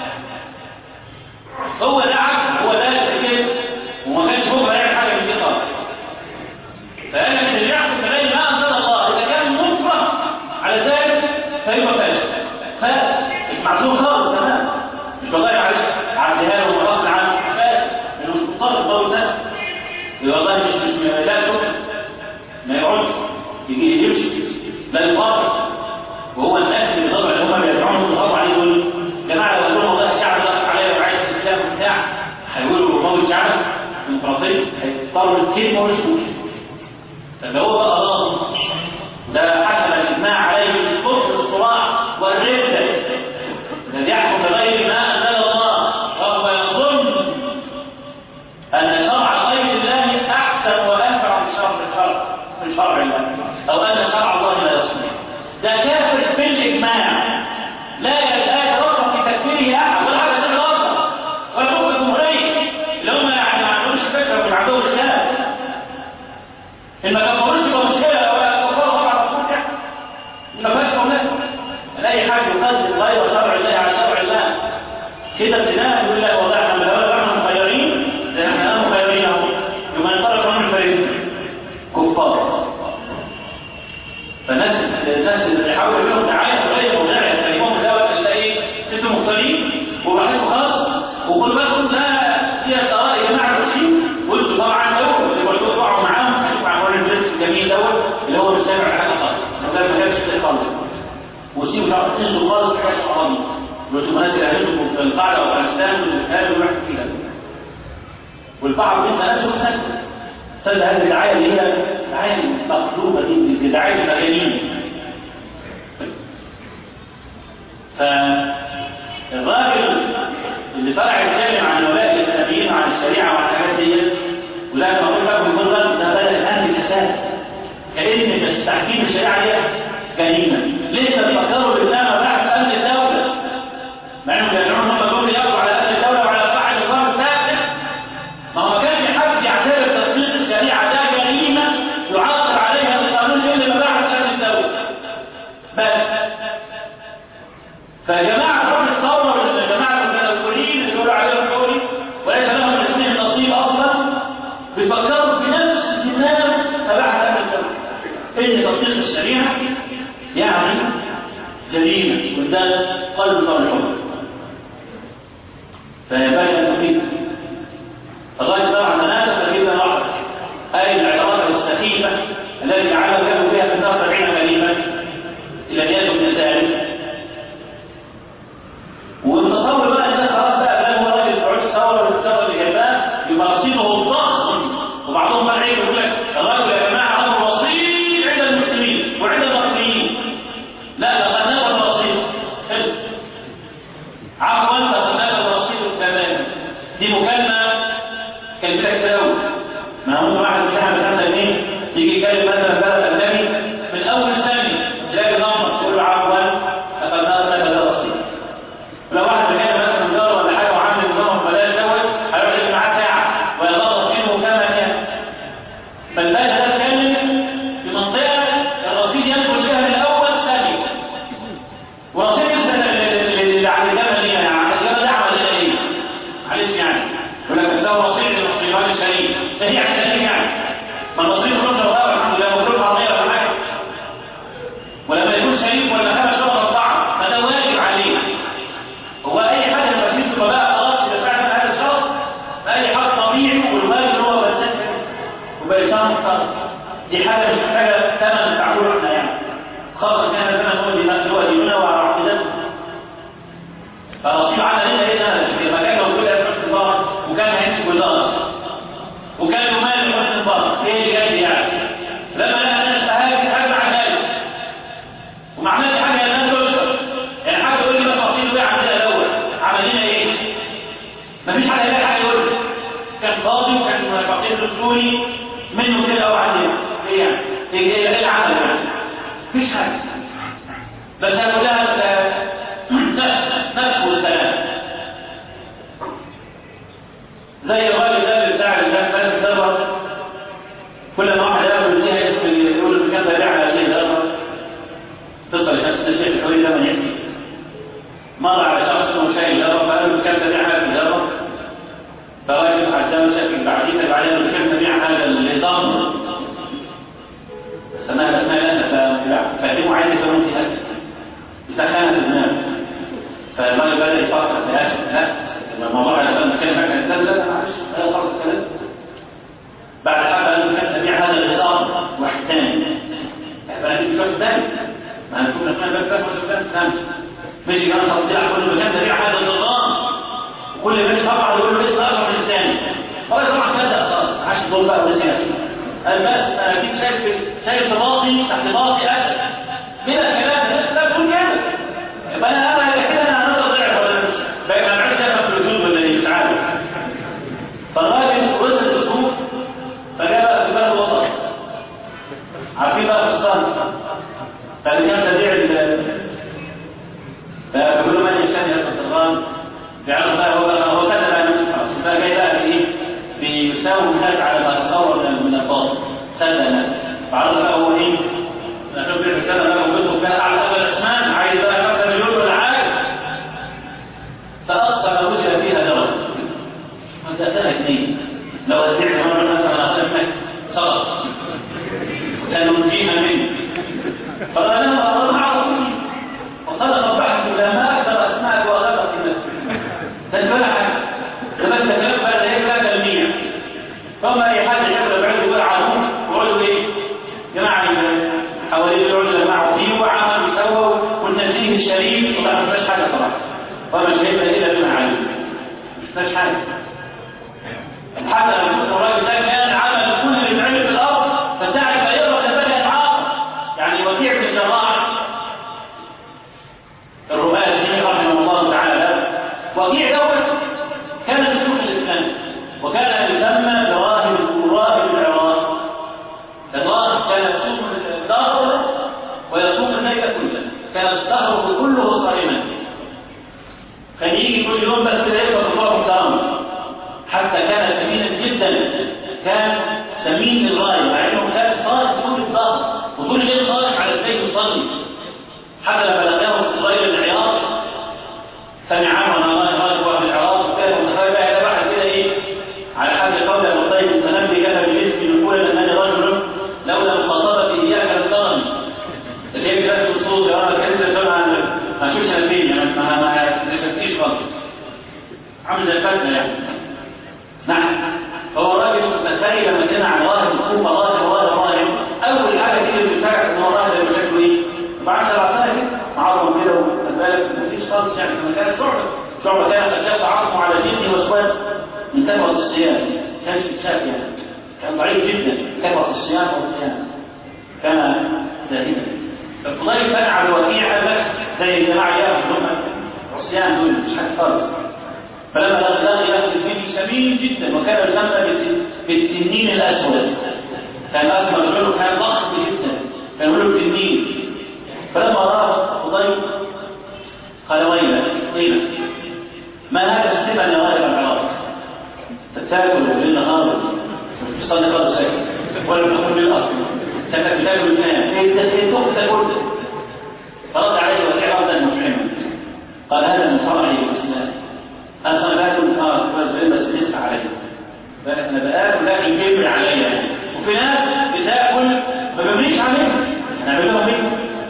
A: هو ده عكس هو ده كده وما كانش هو يعمل حاجه من دي خالص فقال لك اللي يحكم بغير ما انزل الله اذا كان مكره على ذلك فهو فاسد فاسد مش معذور خالص تمام مش والله معلش عديها له غصب عنه فاسد لانه مش مضطر القول ده والله مش مش لا شكر ما يقعدش يجي يمشي لا يقاطع وهو الناس اللي طبعا اللي هم بيدعون يضغطوا عليه يقولوا جماعه لو قالوا والله الشعب ضغط عليا وعايز الاسلام وبتاع هيقولوا موت شعب ديمقراطيه هيضطروا كتير ما يشوفوش فاللي هو بقى ظالم ده حسب الاجماع عليه الكفر الصراع والرده الذي يحكم بغير ما انزل الله وهو يظن ان شرع غير الله احسن وانفع من شرع الشرع من شرع الله او ان شرع الله لا يصلح ده كافر بالاجماع لا لا يتوقف في تكفيره احد ولا حاجه تانية اصلا ولا هم الجمهوريه اللي هم يعني ما عندهمش فكره من عندهم الاسلام ان ما كفروش يبقى مشكله ولا كفروا على رسول ما فيهاش مشكله لا اي حاجه يقدم غير شرع الله على شرع الله كده ابتداء يقول لك والله احنا لو احنا مخيرين زي احنا مخيرين اهو يبقى نطلق من الفريق كفار فالناس الناس اللي يحاولوا يعملوا دعايه غير وداعي يكلموهم الاول تلاقي انتم مختارين وبعدين خلاص وخد بالكم ده فيها اراء يا جماعه الرشيد وانتوا طبعا دوت اللي برضه تقعوا معاهم هتشوفوا عن الجنس الجميل دوت اللي هو مش سامع حاجه خالص ده ما كانش كده خالص وسيبوا شعب تنزلوا خالص حاجه حرام وانتم ناس اهلكم في القاعده وافغانستان والجهاد والواحد فيها والبعض منا نفسه نفسه سد هذه الدعايه اللي هي دعايه مقلوبه دي دي دعايه المجانين تنفيذ الشريعه دي جريمه لسه بيفكروا بالاسلام بعد امن الدوله مع انهم بيدعون ان هم دول يقضوا على امن الدوله وعلى صحه النظام السائد ما هو كان في حد يعتبر تطبيق الشريعه ده جريمه يعاقب عليها القانون الا مباحث امن الدوله بس فيا جماعه روح الثوره والجماعه المتنورين اللي بيقولوا عليهم حوري وليس لهم الاثنين نصيب اصلا بيفكروا في نفس دماغ مباحث امن الدوله ان تطبيق الشريعه يعني جريمه قدام قلب الحكم فينبغي ان نقيم الراجل طبعا تناسب جدا واحد اي العباره السخيفه التي جعله له بها في النار 70 كلمه الى نيات بن سالم والتصور بقى ان خلاص بقى ده هو راجل بتوع الثوره والثوره اللي جنبها يبقى رصيده الضخم وبعضهم بقى ايه يقول لك الراجل يا جماعه امر رصيد عند المسلمين وعند المصريين لا لقد نزل رصيد حلو عفوا لقد نزل رصيد تماما دي مكالمه كلمتك تلوث ما هو واحد مش عارف مثلا ايه يجي يتكلم مثلا بلد اجنبي من اول ثانيه تلاقي نمط تقول له عفوا لقد نزل رصيد ولو واحد كان مثلا جار ولا حاجه وعامل نظام بلاش دوت هيقعد يبقى معاه ساعه ويغلط فيه كما كان فالباشا ده اتكلم في منطقه الرصيد يدخل فيها من اول ثانيه ورصيد اللي على الجبل ليه يعني على الجبل ده عمل لنا ايه؟ معلش يعني يقول لك ده رصيد للمصريين الشريف ده هي عشان يعني ما المصريين كلهم لو الحمد لله وكلهم عربيه ولا حاجه ولما يكون شريف ولا خمس شهر طعم فده واجب عليه هو اي حاجه تفسير بقى خلاص اذا فعلا هذا الشخص اي حد طبيعي والواجب هو بس وبيسان الصرف دي حاجه مش محتاجه ثمن تعبير احنا يعني خاصه كان زمان هو دي هو ديننا وعقيدتنا فرصيد عمل لنا هنا في مكان موجود في حسن البار وكان هيمسك وزاره وكان له مال في حسن البار ايه اللي جاي يعني لما لقى الناس تهاجم حاجه مع ذلك وما عملش حاجه الناس تشكر يعني حد يقول لي بس رصيد وقع عندنا الاول عمل لنا ايه؟ مفيش حاجه يلاقي حاجه يقول لي. كان فاضي وكان فقير دستوري منه كده او عندنا ايه يعني؟ ايه ايه ايه العمل يعني؟ مفيش حاجه بس هقول لها نفس والسلام زي الراجل ده اللي بتاع اللي كان فاهم الدرة كل ما واحد يقول فيها اسم يقول المكان ده بيع هذه الدرة تفضل نفس الشيء الحوري ده من يحكي مر على شخص اسمه شاي درة فقال له المكان ده بيع هذه الدرة فراجل حدام شكل بعدين بعدين المكان ده بيع هذا النظام سماها اسمها لنا فاهموا عايز يسوي انت هكذا سخانة الناس فالراجل بدأ يفكر في هذا لا الموضوع على بال كلمة كان لا لا معلش هذا خلص الكلام بعد حبة قال له كان تبيع هذا النظام واحد ثاني فأنا دي شوية ثاني ما هنكون نحن بس بس بس ثاني مش كان تطلع كل مكان تبيع هذا النظام وكل ما يطلع يقول له اسم أكبر من الثاني خلاص طبعا صدق خلاص عشان دول بقى ونسي قال بس أنا أكيد شايف شايف باطي تحت باطي أسد من الكلام الناس لا تقول كده يبقى انا انا كده انا هنقدر ضعف ولا مش بقى ما عرفتش افهم في الوجود ولا ايه مش عارف فالراجل وصل الاسبوع فجاء بقى في باب وسط عارفين بقى فستان فاللي كان تبيع ال فبيقول له من يشتري هذا الفستان بيعرف بقى هو بقى هو كتب على نفسه خلاص بقى جاي بقى في ايه بيساوي الناس على ما تصور من الباطل سد الناس فعرض بقى هو ايه نشوف الرسالة بقى وجدوا فيها أعلى أول الأسمان عايز بقى 5 مليون ولا حاجة فأقصى ما وجد فيها درجة وأنت سنة اثنين لو أدعي مرة مثلا أقول لك خلاص سننجيها منه فقال له الله أعرف وصدق البحث إلى ما أكثر أسماءك وأغلق الناس تنبلع لما أنت كلام بقى هيك لا تلميع فما أي حد يقول بعيد يقول عنهم ويقولوا إيه جماعة حوالين العجلة معه فيه وعمل وسوى والتنزيه الشريف وما فيش حاجة صراحة وما شايفها إلا بما علم مش فيش حاجة حتى لو كنت الراجل ده كان عمل كل اللي بيتعمل في الأرض فتعرف أيضا كذلك إتعاق يعني وديع في الجراح الرمال رحمه الله تعالى وضيع دوت كان من سوق الإسلام وكان يسمى دراهم دراهم العراق الراهب كان سوق الدار ذلك كله كان الشهر كله صائما كان يجي كل يوم بس كده يفطر الله محترما حتى كان ثمينا جدا كان ثمين للغايه مع انه كان صائم طول الظهر وطول الليل صائم على البيت يصلي حتى لما لقاه في غير العياط سمع وانا راجل راجل في العراق وكان متخيل بقى بعد كده ايه على حد قول ابو طيب المتنبي كتب باسمي نقول انني رجل لولا مخاطبتي اياك لم اللي هي بنفس الصوت يا راجل كنت ما ما اشوفش انا فين يعني ما ما نفسيش خالص عامل زي الفتنه يعني نعم هو الراجل المتنبي لما كان على راهب الكوفه راهب راهب راهب اول حاجه تيجي في دماغك ان هو راهب اللي شكله ايه؟ بعد سبع سنه كده عظم كده وخد بالك مفيش خالص يعني كما كانت شعبه شعبه كان قد جاء عظمه على جلده واسود من كثره الصيام كان شاف يعني كان ضعيف جدا كثره الصيام والصيام كان زاهدا الفضيل كان على الوكيع بس زي الجماعه يا هم الصيام دول مش حاجه خالص فلما لغي له الدين سمين جدا وكان يسمى بالتنين الاسود كان اسمى رجله كان ضخم جدا كان يقول له التنين فلما راه فضيل قال ويلك ويلك ما هذا السبع يا راجل العراق تاكل بالنهار تصلي خالص ولا تاكل بالاصل كانك بتاكل الماء ايه ده ايه تاكل فرد عليه وكيع ردا مفحما قال هذا من صنعه الاسلام انا انا باكل اه بس بس عليه انا باكل لكن كبر عليا وفي ناس بتاكل ما ببنيش عليه انا بعملهم منه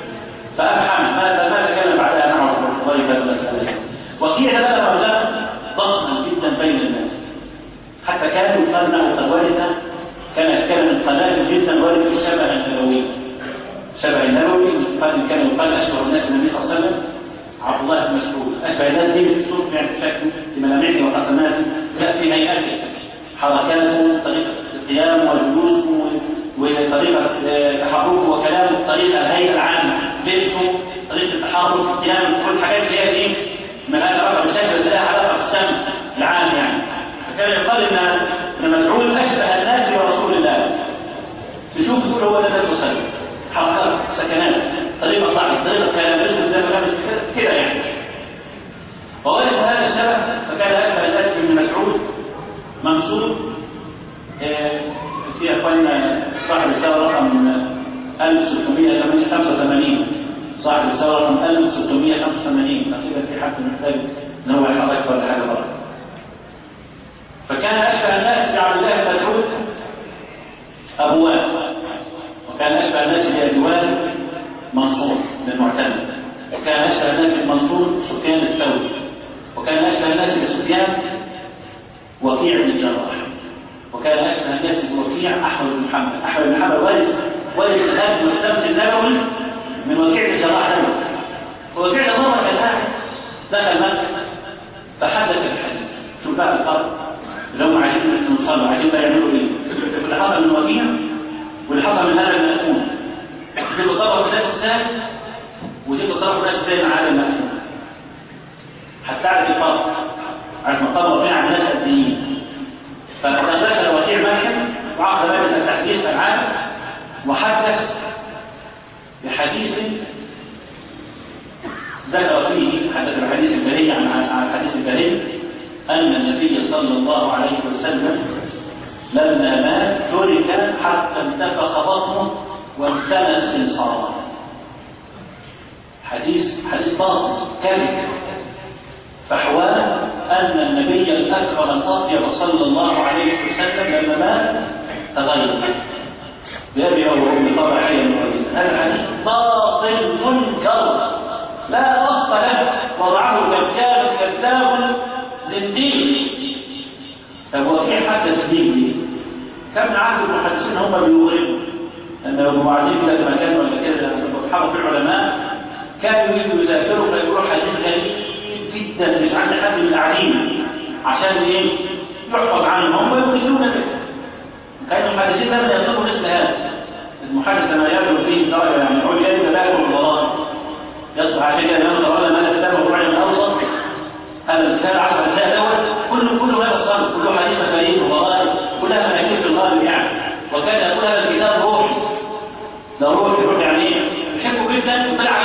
A: فافحم ماذا ماذا كان بعدها نعرف ضيف المساله وكيع هذا مبلغ ضخما جدا بين الناس حتى كانوا يقارنوا الوارثه كان كان من قلائل جدا وارد في شبه النبوي شبه النبوي قد كان يقال اشبه الناس النبي صلى الله عليه وسلم عبد الله بن مسعود اشبه الناس دي بتصوف يعني شكله في ملامحه وحسناته لا في هيئته حركاته طريقه القيام والجلوس وطريقه تحركه وكلامه طريقه الهيئه العامه لبسه طريقه التحرك القيام كل الحاجات اللي هي دي ما لها علاقه بالشكل بس لها علاقه بالسمع العام يعني فكان يقال ان ان مسعود اشبه الناس برسول الله تشوف تقول هو ده النبي صلى الله عليه وسلم حركات سكنات طريقه ضعف طريقه كلام بس زي ما كان كده يعني وورث هذا الشبه فكان اشبه الناس بن مسعود منصوب في اخواننا صاحب الرساله رقم 1685 صاحب الرساله رقم 1685 تقريبا في حد محتاج ان هو يحرك ولا حاجه بره فكان اشبه الناس بعبد الله بن مسعود ابواب وكان اشبه الناس بادوان منصور بن معتمد وكان اشبه الناس بمنصور سفيان الثوري وكان اشبه الناس بسفيان وكيع بن الجراح وكان اشبه الناس بوكيع احمد بن محمد احمد بن محمد وارث وارث الهدم والسمت النبوي من وكيع بن الجراح نبوي ووكيع ده مره كان قاعد دخل مكه فحدث الحديث شوف بقى الفرق اللي هم عايزين يوصلوا عايزين بقى يعملوا ايه واللي حصل من وكيع واللي حصل من هذا المأمون دي تصرف ناس الثالث ودي تصرف ناس زي ما عالم المأمون هتعرف الفرق عارف مقام ربنا عن الناس الدينيين فقد دخل وكيع مكه وعقد مجلس التحديث العام وحدث بحديث ذكر فيه حدث الحديث البهي عن عن الحديث البهي أن النبي صلى الله عليه وسلم لما مات ترك حتى انتفخ بطنه وانثنى استنصاره حديث حديث باطل كذب فحواه أن النبي الأكرم الأطيب صلى الله عليه وسلم لما مات تغير بأبي أو أمي طبعا حيا مقيدا هذا الحديث باطل منكر لا أصل له وضعه دجال كذاب زنديق طب وفي حدث ديني كم عدد المحدثين هم بيغربوا أن لو قاعدين كده مكان ولا كده أصحاب في العلماء كانوا يجوا يذاكروا فيقولوا حديث غريب جدا مش عند حد من العليم عشان ايه؟ يحفظ عنهم ويخرجون به كان المحدثين لم يطلبوا مثل هذا المحدث لما يبلغ فيه درجه يعني يقول كلمه لا يكون الضلال يصبح عشان كده الامام طبعا ما كتابه الرعي الاوسط هذا الكتاب 10 اجزاء دوت كله كله ما يصل كله حديث مفاهيم وضلال كلها مناكير في الغالب يعني وكان يقول هذا الكتاب روحي ده روحي روحي يعني ايه؟ يحبه جدا وطلع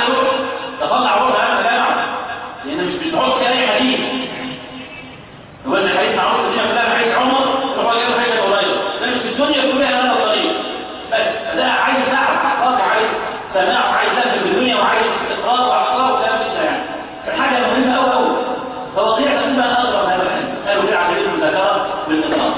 A: تحط اي حديث هو ان الحديث معروف الدنيا كلها حديث عمر روح جاب حاجه قريب لان في الدنيا كلها هذا الطريق بس ده عايز تعب خاطر عايز سماع وعايز دخل في الدنيا وعايز اقرار واعصار وكلام كده يعني فالحاجه مهمه قوي قوي فوقيع تقريبا اضرب هذا الحديث قالوا في عمليه المذاكره والاقرار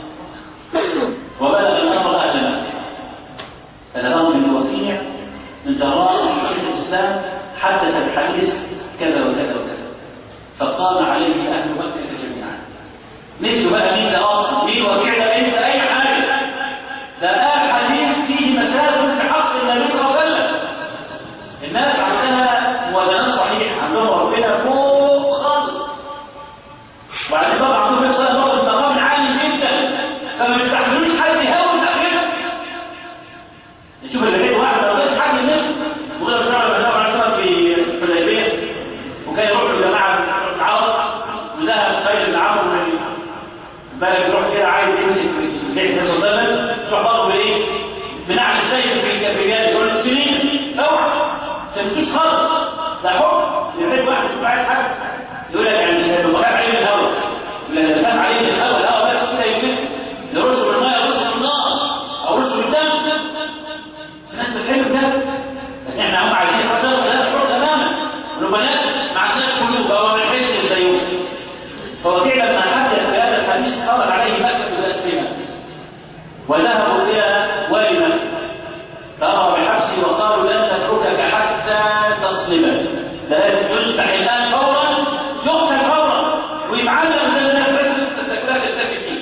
A: وبلغ الامر اجله فنظام من وقيع من جراء شيخ الاسلام حدث بحديث كذا وكذا وكذا فقام عليه اهل مكه جميعا مثل بقى مين ده اصلا مين وقيع ده انت اي حاجه ده قال حديث فيه مساس في حق النبي صلى الله عليه وسلم الناس عندها موازنات صحيحه عندهم ربنا فوق خالص وبعدين طبعا عندهم في الصلاه نقطه مقام عالي جدا فما بيستحملوش حد يهون تاخيرها نشوف اللي جاي واحد لو جاي حد منهم وغير بتاع النبي عليه الصلاه في الحديبيه وكان يروح لجماعه العرب وذهب خير العمر من بالك يروح كده عايز يمسك في جيش النبي صلى الله عليه وسلم تروح برضه بايه؟ بنعل السيف في الكافيات يقول السنين اوعى تمسكوش خالص ده حكم يحب واحد يبقى عايز حاجه يقول لك يعني مش هيبقى خاف عليه من الهواء اللي خاف عليه من الهواء الهواء بس كده يمسك يرش بالميه يرش بالنار او يرش بالدم الناس بتحب ده بس احنا هم عايزين حضر ولا حر تماما والبنات ما عندناش قلوب او ما بنحسش زيهم فوقيع لما حدث بهذا الحديث قامت عليه مكه باسرها وذهبوا الى والي مكه فامر بحبسه وقالوا لن نتركك حتى تصلبا لازم يذبح الان فورا يقتل فورا ويتعلم من الناس بس لا تستفيد فيه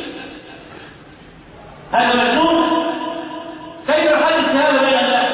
A: هذا مجنون كيف يحدث هذا بين الناس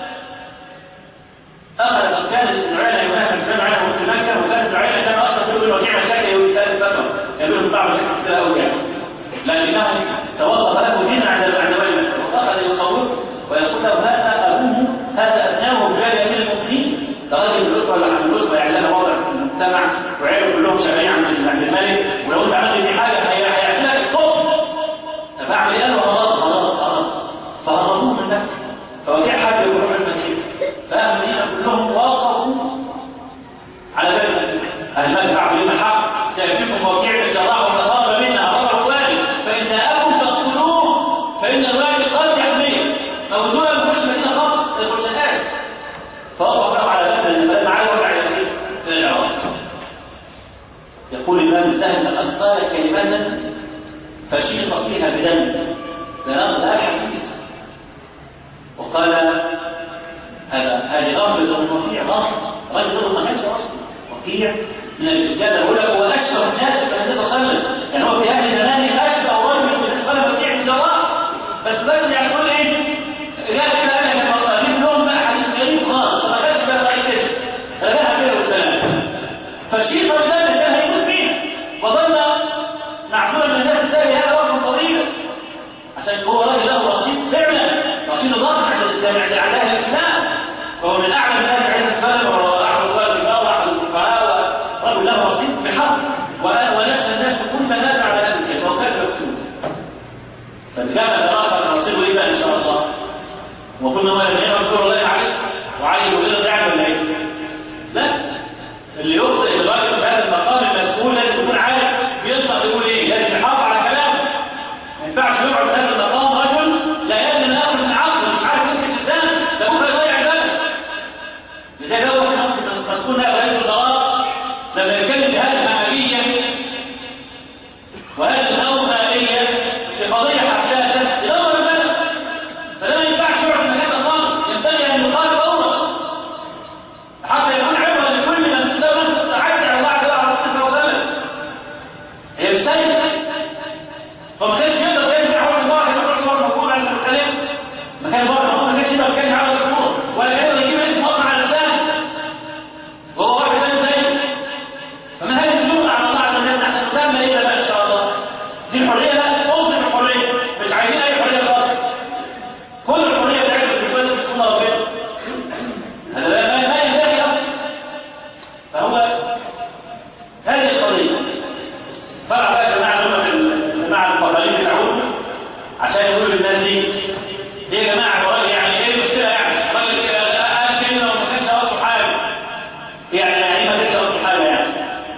A: أخذ كان العيلة ينافس الجمع عنه في مكة وكانت العيلة كان أصلا تقول له وجيع مشاكل يقول ثالث فترة يقول له بعض مشاكل كثيرة أوي يعني لكنه توظف له دين عند عند والي مكة وأخذ يخوف ويقول له هذا أبوه هذا أبناؤه رجال أمير المؤمنين ده راجل الأسرة ولا عن الأسرة يعني له وضع في المجتمع وعياله كلهم شغالين عند عند الملك ولو أنت عملت دي حاجة هيعتلك الصوت فأعمل إيه؟ خلاص خلاص خلاص فهربوه من مكة فوجع حد يروح المدينة فأهل المدينة كلهم وقفوا على باب المدينة أهل المدينة عبد الحق سيكفيكم موقع الجراح والأصابة منا أمر الوالي فإن أبوا تقتلوه فإن الوالي قد يحميه أو دون الخش المدينة خالص الخشنات فوقف له على باب المدينة معاه وضع يسير إلى العراق يقول الإمام الزاهد لقد قال كلمة فشيط فيها بدم لنقض الحديث وقال هذا هذه غفلة من وقيع غفلة رجل ما كانش أصلا وقيع من الرجال يقول لك هو أشبه الناس بالنبي صلى الله عليه وسلم يعني هو في أهل زمانه أشبه رجل بالنسبة له وقيع من جراح بس بس يعني يقول إيه لا كده قال لك والله جيب لهم بقى حديث غريب خالص ما كانش بقى غير كده رجعها كده والسلام فالشيخ الإسلام كان هيموت فيها وظل معزولا من الناس ازاي هذا وقت طويل عشان هو راجل له رصيد فعلا رصيد ضخم عند الاسلام عند اعداء الاسلام وهو من اعلى الناس عند الاسلام واحد الفقهاء واحد الفقهاء ورجل له رصيد بحق ونفس الناس كل ما نازع على هذا الكيس وكان مكتوب فالجامع الاخر نصيبه ايه بقى ان شاء الله وكنا هو اللي يذكر الله عليه وعليه وغير يعمل ولا ايه؟ لا اللي يخطئ الراجل في هذا المقام المسؤول لازم يكون عارف بيطلع يقول ايه لازم يحافظ على كلامه ما ينفعش يقعد في هذا المقام رجل لا يدري ما ياخذ من عقله مش عارف يمسك لسانه ده بكره يضيع البلد لذلك هو مسؤول نائب رئيس الوزراء لما يتكلم بهذه الهمجيه وهذه الهوماليه في قضيه حساسه يدور البلد فده ما ينفعش يقعد في مكان خالص ينبغي ان يقال فورا حتى يكون عبرة لكل من تسلم تعدي على الله على رسول الله وسلم هي مش سيئة فما كانش يقدر يرجع هو الله يقول الله المفروض على المختلف ما كان بره هو ما كانش يقدر يتكلم على الامور ولا يقدر يجيب اسم وقع على لسانه وهو واحد ثاني زيه فما هذه الجمله على الله عز وجل نحن نسمى ايه بقى ان شاء الله دي الحريه لا توصف الحريه مش عايزين اي حريه خالص كل الحريه بتاعتك في كل تكون ربنا هذا لا ما ينبغي اصلا فهو هذه القضيه فرع بقى يا جماعه هم جماعه الفضائيين بتاعهم عشان يقولوا للناس دي ايه يا جماعه الراجل يعني ايه المشكله يعني الراجل قال كلمه وما كانش قصده حاجه يعني يعني ما كانش قصده حاجه يعني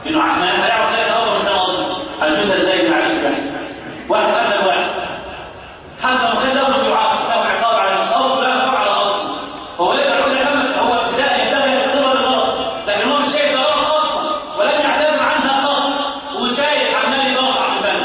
A: انه عشان هيعرف ذلك اول من كان اصلا هنشوفها ازاي معلش بقى واحد قبل واحد حتى لو كان له يعاقب له عقاب على الاصل لا يعاقب على الاصل هو يقدر كل حمد هو ابتداء ينتهي يعتبر الغلط لكن هو مش شايف ده غلط اصلا ولم يعتذر عنها خالص وشايف عمال يضغط على البلد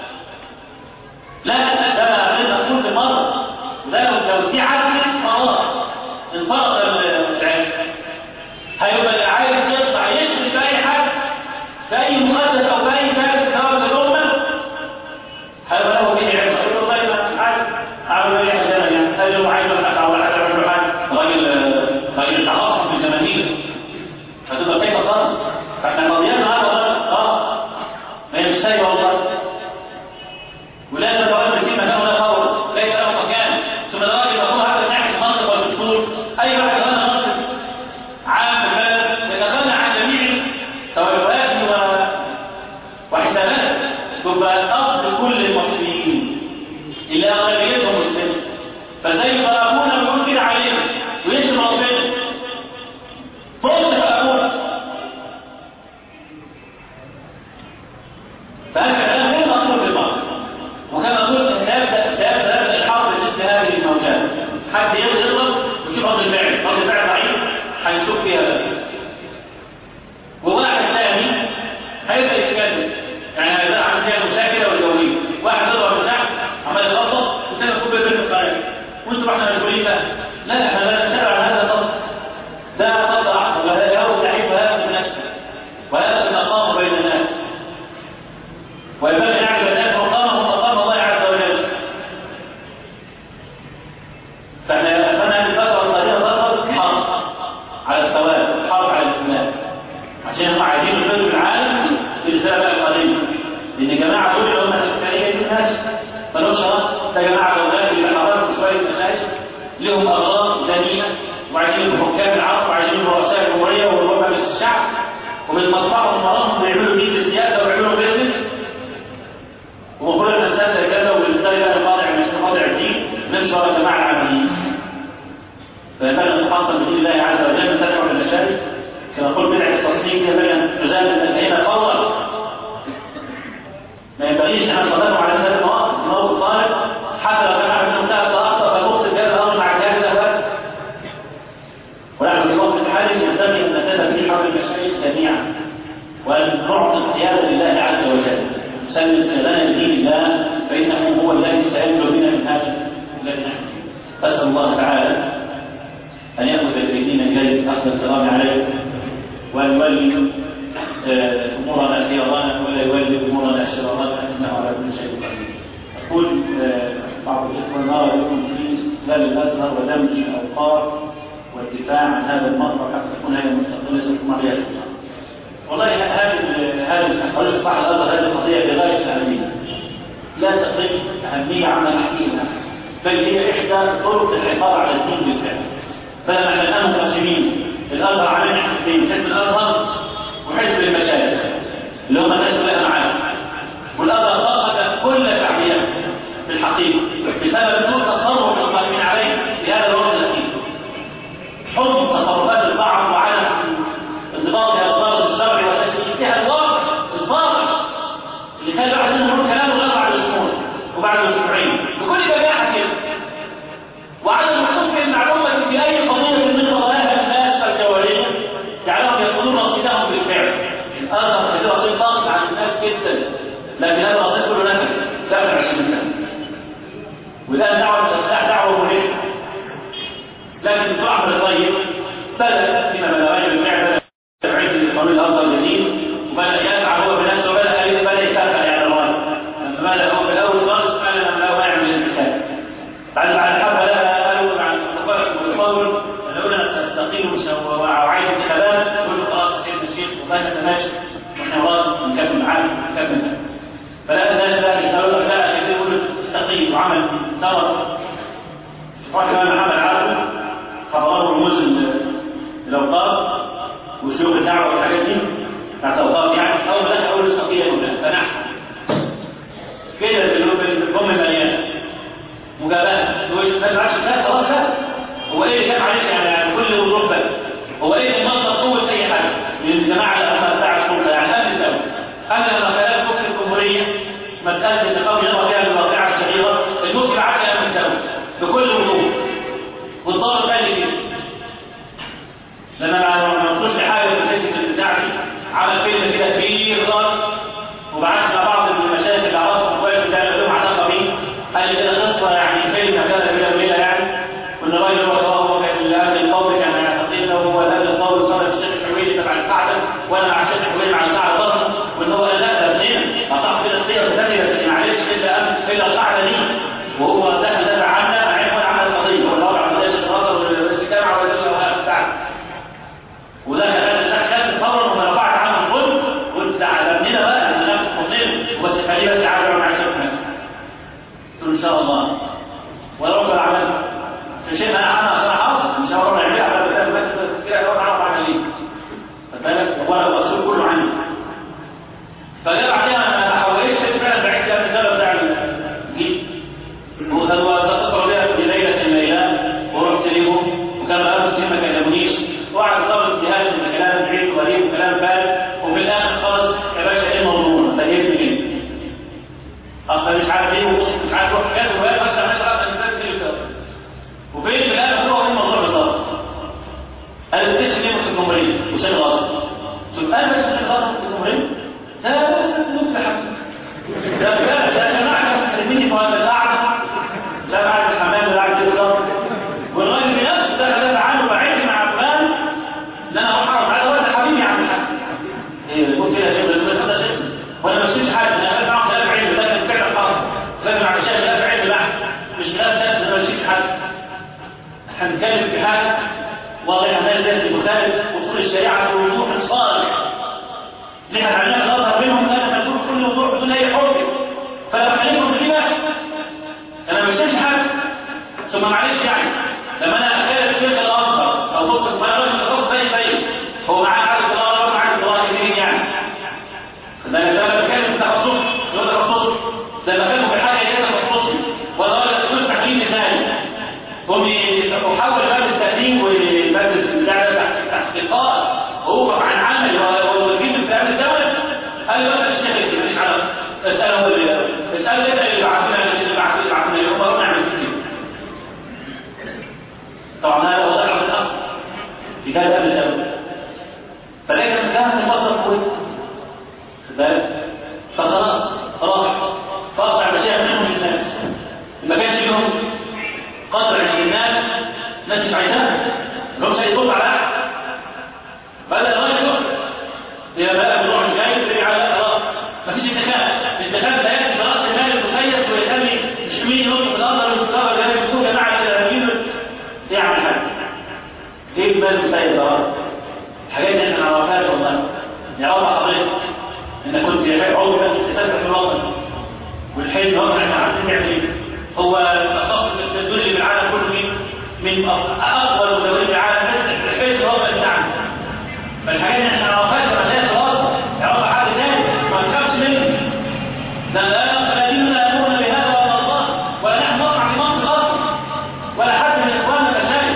A: لا ده انا اقول بمره ده لو لو دي عدت خلاص انفرط العلم هيبقى اللي عايز يطلع يشتري في اي حد في اي مؤسسه او في اي مجلس سواء في الامه هيبقى له به علم يقول له طيب انا عايز اعمل ايه عشان يعني هل هو عايز ولا حاجه ولا حاجه ولا حاجه راجل راجل تعاطف في الجماهير هتبقى كيف خالص فاحنا قضينا هذا اه ما هي مش سايبه والله ولا تتولى في مكان ولا فور ليس له مكان ثم الراجل يقول هذا نعكس منطق والدستور اي واحد يتغنى منطق عام في البلد يتغنى عن جميع توجهات و... وحسابات تبقى الارض لكل المصريين اللي اغلبيتهم مسلمه فزي ما ابونا بيقول كده علينا ويشتم ربنا بص يا ابونا فهذا كلام غير مقبول بالمرة وكما قلت سيبدا سيبدا الحرب مثل هذه الموجات حد يضرب ويشوف رد الفعل رد الفعل ضعيف هنشوف فيها بس وواحد ثاني هيبدا يتكلم يعني هيبدا عن فيها مشاكله والجويه واحد يضرب من تحت عمال يخبط وثاني يكون بين الصغير وانتوا احنا مسؤولين بقى لا احنا لا نشتغل على هذا الفصل ده فصل احمر وهذا يهود لعيب وهذا في نفسه وهذا المقام بين الناس وينبغي ان يعرف الناس مقامهم مقام الله عز وجل فاحنا فانا هذه الفتره القادمه فتره حرب على السواد حرب على الاسلام عشان هم عايزين يفرضوا العالم في الرساله القادمه لان جماعه دول هم الاسكانيه دي الناس مالهمش غلط ده جماعه دولات اللي حضروا شويه مشايخ لهم اغراض دنيئه وعايزين يبقوا حكام العرب وعايزين يبقوا رؤساء الجمهوريه ويبقوا مجلس الشعب وبالمصلحه ومرامهم ويعملوا دين بالسياسه ويعملوا بيزنس ومفروض ان السياسه كذا والانسان بقى مواضع مش مواضع الدين نمشي ورا الجماعه العاملين فينبغي ان نتحصل بدين الله عز وجل نتبع المشاكل كما قلت بدعه التصنيف ينبغي ان تزال من الهنا فورا ما ينبغيش ان نصدقه على هذا المواقف موقف طالب حتى لو كان عندنا منتهى اخطا فنقصد هذا الامر مع جهاز الاخوات ونحن في وقت الحالي ينبغي ان نتبع في حول المشاكل جميعا وان نعطي القياده لله عز وجل سلم لنا لدين الله فإنه هو الذي سينجو بنا من هذا الذي نحن فيه أسأل الله تعالى أن يأخذ بأيدينا إليه أخذ السلام عليه وأن يولي أمورنا خيارنا ولا يولي أمورنا شرارنا إنه على كل شيء قدير أقول بعض الإخوة نرى يكون في استغلال الأزهر ودمج الأوقاف والدفاع عن هذا المطلب حتى تكون هي مستقلة ثم رياض والله هذه هذه قضيه صح الازهر هذه قضيه بغايه الاهميه لا تقل اهميه عما نحكيها بل هي احدى طرق الحفاظ على الدين بالفعل فنحن الان مقسمين الازهر علينا حزبين حزب الازهر وحزب المشايخ اللي هم الناس لها معانا والازهر فقد كل فعالياته في الحقيقه بسبب سوء تصرف القائمين عليه في هذا الوقت الاخير حب تصرفات البعض وعدم انضباط الضابط الشرعي وتشريعها الواقع الواقع اللي كان بعد منهم كلامه غير بعد الاسبوع وبعد الاسبوعين بكل بجاحه كده وعدم الحكم المعلومه في اي قضيه من قضايا الناس الجواريه جعلهم يقولون رصيدهم بالفعل الازهر كده رصيد ضاغط عن الناس جدا لكن هذا الرصيد كله نفذ داخل 20 سنه وده دعوه الاصلاح دعوه مهمه لكن الدكتور احمد الطيب بدا فيما بلغني بالفعل عز القانون الازهر الجديد وبدا يسعى هو بنفسه وبدا بدا يسافر يعني الراي لما بدا هو في الاول خالص قال انا لا اعمل الانتخاب بعد بعد حبه لا قالوا مع التفرق والتطور لولا تستقيم وعايز انتخابات يقول له خلاص سيدنا الشيخ والله تماشي واحنا وراك نكمل معاك نكمل فلا الناس بقى يسالوا له لا يقول له استقيم وعمل ثوره واحد كمان محمد عادل حضروا رموز الاوقاف وشيوخ الدعوه والحاجات دي بتاعت الاوقاف يعني اول ما دخل اول استقيل هنا فنحن كده الام مليانه مجابهه تقول ما تعرفش لا خلاص لا هو ايه اللي كان عليك يعني كل وضوح بس هو ايه اللي مصدر قوه اي حاجه من الجماعه اللي هم بتاع السلطه يعني امن وبعثنا بعض المشايخ اللي اعرفهم كويس اللي قال لهم علاقه بيه قال لي كده قصه يعني فيلم كده كده ليله يعني وان الراجل هو هو كان اللي اهل القول كان يعتقد هو اهل القول صار الشيخ الحويني تبع القاعده وانا مع الشيخ الحويني مع القاعده برضه وان هو قال لا ده اثنين اعتقد كده الصيغه الثانيه بس معلش الا الا القاعده دي وهو دخل دافع عنها مع انه عمل القضيه هو اللي وضع قضيه الشرطه والاستجابه على الوزاره بتاعته وده كان ده كان تصور وما رفعت عنه الظلم قلت على ابننا بقى ان نفس مصير بس خليه بس يعرف مع شيخنا قلت له ان شاء الله ورب العمل في شيء انا انا عشان حافظ مش هروح اعملها على بس بس كده اروح اعرف اعمل ايه فبالك هو الرسول كله عندي فجاء بعدها انا حواليت فعلا بعدت عن الدوله بتاع الجيل وهو تصل بها في ليله من الليلات ورحت لهم وكان بقى سنه ما كلمونيش وقعد طلب اجتهاد من كلام بعيد وغريب وكلام فارغ وفي الاخر خالص يا باشا ايه الموضوع؟ تجيبني ليه؟ اصلا مش عارف ايه مش عارف اروح كذا وقال بس انا مش عارف انا كده وفين في الاخر هو ايه الموضوع بالظبط؟ قال لي تسمي ليه في الجمهوريه وسين غلط قلت انا بس سين غلط في الجمهوريه؟ لا بس نكته حسن ده ده ده يا جماعه خليني في هذا القعده لا بعد الحمام ولا بعد كده والراجل بنفسه ده ده عنه بعيد مع فلان لا انا اروح اقعد على واد حبيبي يا عم الحاج ايه قلت كده يا شيخ بس ده شيخ وانا ما مشيتش حاجه انا قاعد معاهم كلام علم ده كان فعلا خالص لازم على الشيخ كلام علم بقى مش كلام سهل ما مشيتش حاجه هنتكلم في حاجه والله انا لازم مخالف اصول الشريعه بوضوح صالح ليه هتعلمنا الازهر بينهم كان مكتوب كل موضوع بدون اي حجه فلما علمهم كده انا ما مشيتش حاجه ثم معلش يعني لما انا اخالف شيخ الازهر او بص ما راجل الازهر زي زي هو معاه عدد الله ومعاه عدد الله كتير يعني ده انا بتكلم في تخصص غير تخصص ده بكلم في حاجه غير تخصصي ولا ولا تكون تحليل مثالي هم يحاول باب التقديم وباب البتاع ده تحقيقات ووقف عن عمل ويجيب الكلام الدولي قال له انا اشتغل ماليش علاقه اساله هو اللي اساله انت اللي بعتنا اللي بعتنا اللي بعتنا اللي هم نعمل كتير طبعا هذا وضع من الاصل في كتاب الدولة فليس كان المصدر قوي بالك فخلاص راح فقطع مشاعر منهم الناس ما كانش لهم قدر عند الناس ناس مش عايزاها ما همش هيطول على احد بدا الراجل يروح يا بقى بروح مش جاي ترجع على خلاص مفيش انتخاب الانتخاب ده ياتي براس المال المسيس ويخلي مش مين ينط في الارض ويتفرج يعني يكون جماعه الارهابيين يعمل حاجه ايه المال المسيس ده الحاجات دي احنا نعرفهاش والله نعرفها حضرتك انك كنت عضو في تسبح في الوطن والحلم هو احنا عارفين نعمل ايه هو التخصص التدريبي في العالم كله مين؟ من افضل مدربين في العالم الحلم هو بتاعنا فالحاجات دي احنا نعرفهاش مشايخ خلاص يعرفها حد تاني ما تخافش منه ده لا لا ديننا يامرنا بهذا ولا الله ولا نحن نقع في منطق اصلا ولا حد من اخواننا المشايخ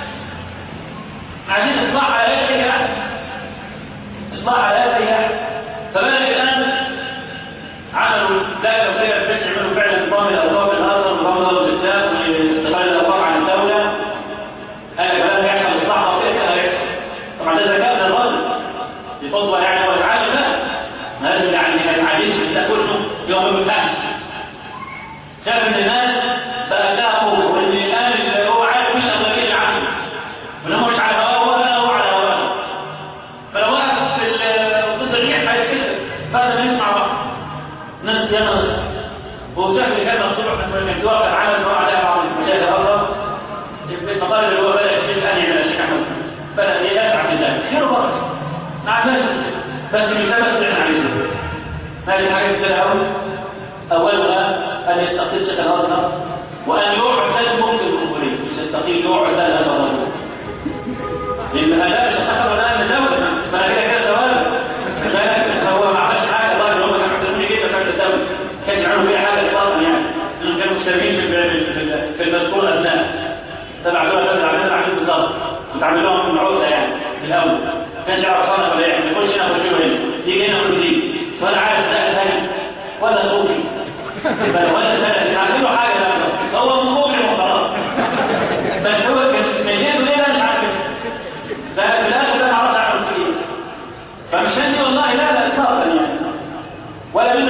A: عايزين اصلاح على يد يعني اصلاح على يد يعني فبدأ الان عملوا لا لو كده بس يعملوا فعلا نظام الاوقاف الازهر نظام دار الاسلام واستقلال الاوقاف عن الدوله هذا كلام يحصل اصلاح بسيط هذا يحصل طبعا ده ذكاء من الرجل بفضل يعني هو يتعلم بقى لازم يعني ما يتعلمش ده كله يوم ما بيفهمش شاف ان الناس بقى لها قوه وان الان اللي هو عارف مين الاولويه اللي عنده وان هو مش على هواه ولا هو على هواه فلو وقف في ضد الريح حاجه كده بعد ما يسمع بعض ناس ياما وشاف اللي كان مصروف من الدول عمل نوع عليها بعض المشاهد الأرض المطالب اللي هو بدأ الشيخ أن يعمل الشيخ أحمد بدأ يدفع في ذلك خير وبركة ما عندناش بس مش ده بس اللي احنا عايزينه هذه الحاجات كده قوي أولها أن يستقيل شيخ الأرض وأن يعزل ممكن الجمهورية مش يستقيل يعزل هذا الرجل لأن هذا مش حصل الآن من دولة فأنا كده كده دوالة لكن هو ما عملش حاجة الله هم كانوا محترمين جدا في الدولة كان يعملوا فيها حاجة إطلاقا يعني لأنهم كانوا مشتركين في في المذكور أثناء تبع دول تبع عندنا عشان بالظبط وتعملوهم في العقدة يعني في الأول كانش يعرف صنف ولا يعني يخش هنا ويخش هنا يجي هنا ويجي دي ولا عارف ده ثاني ولا صوفي ولا ثاني عاملين له حاجة لا هو مقبل وخلاص بس هو كان من ليه ليه مش عارف ده في الآخر ده ما عرفش عنه كتير فمش هندي والله لا لا اطلاقا يعني ولا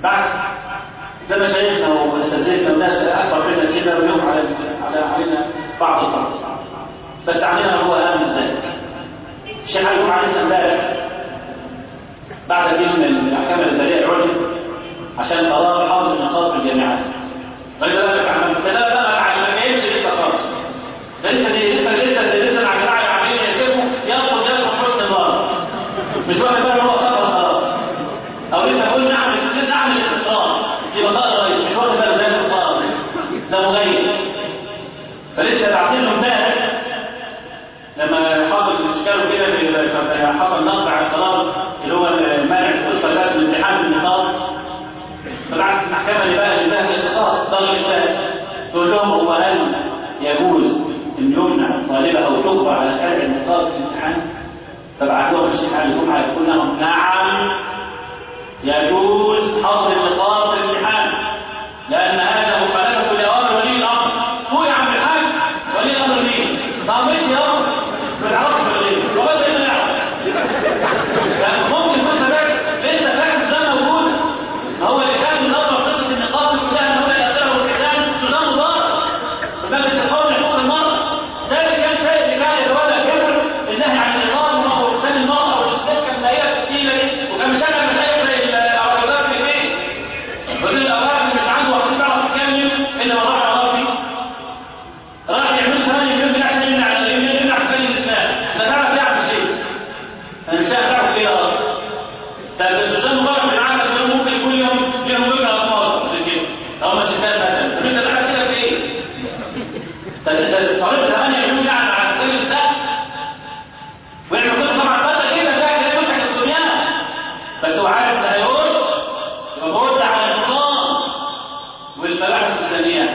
A: بعد زي ما شايفنا واساتذتنا وناس اكبر منا كده ولهم على على علينا بعض البعض بس علينا هو اهم ازاي الشيخ علي علينا امبارح بعد دين من الاحكام الاداريه العليا عشان قرار حظر النقاط في الجامعات غير ذلك عن الكلام بقى على ما جايش لسه خالص لسه دي لسه لسه لسه مع جماعه العمليه يسيبوا ياخد ياخد حكم نظام مش واخد بقى هو خطر خلاص او لسه بقول نعمل لسه نعمل الاتصال دي بقى رئيس مش واخد بالك ده الاتصال ده مغير فلسه بعتين له امبارح لما حصل اشكال كده حصل نقد على القرار اللي هو المانع القصه بتاعت الامتحان بالنقاط فبعت المحكمه اللي بقى اللي فيها الاختصاص ضل الثاني تقول لهم هو هل يجوز ان يمنع الطالبه او تجبر على خلع النقاط في الامتحان فبعت لهم الشيخ علي الجمعه يقول لهم نعم يجوز حظر النقاط في الامتحان لان هذا مخالفه لاوامر ولي الامر هو يا عم الحاج ولي الامر مين؟ طب انت يا رب ما تعرفش بالغيب وبس ايه نعرف ممكن كنت فاكر لسه فاكر ده موجود هو اللي كان ينظر قصه النقاط كلها ان هو يقدره والكلام سودان مبارك وكان التقاوم لحقوق المراه ده اللي كان شايف اللي كان يتولى كبر النهي عن النقاط وهو لسان المراه والاستاذ كان لاقيها كتيره دي وكان مشغل مشايخ زي العربيات في البيت ويقول الابواب مش عنده واحد تعرف تتكلم الا ما راح عربي راح يعمل 8 مليون جنيه عشان يمنع يمنع في الاسلام لا تعرف يعمل شيء انا مش هعرف كده اصلا طب السودان مبارك من عندك يوم ممكن كل يوم ليهم بكره اطفال زي كده او ستات مثلا طب انت بتعمل كده في ايه؟ طب انت طالب 8 مليون يعني على سبيل السهل ويعمل كده طبعا بدل كده ده كده مش على الدنيا بس هو عارف ده هيقول يبقى بقول على النظام والمباحث الاسلاميه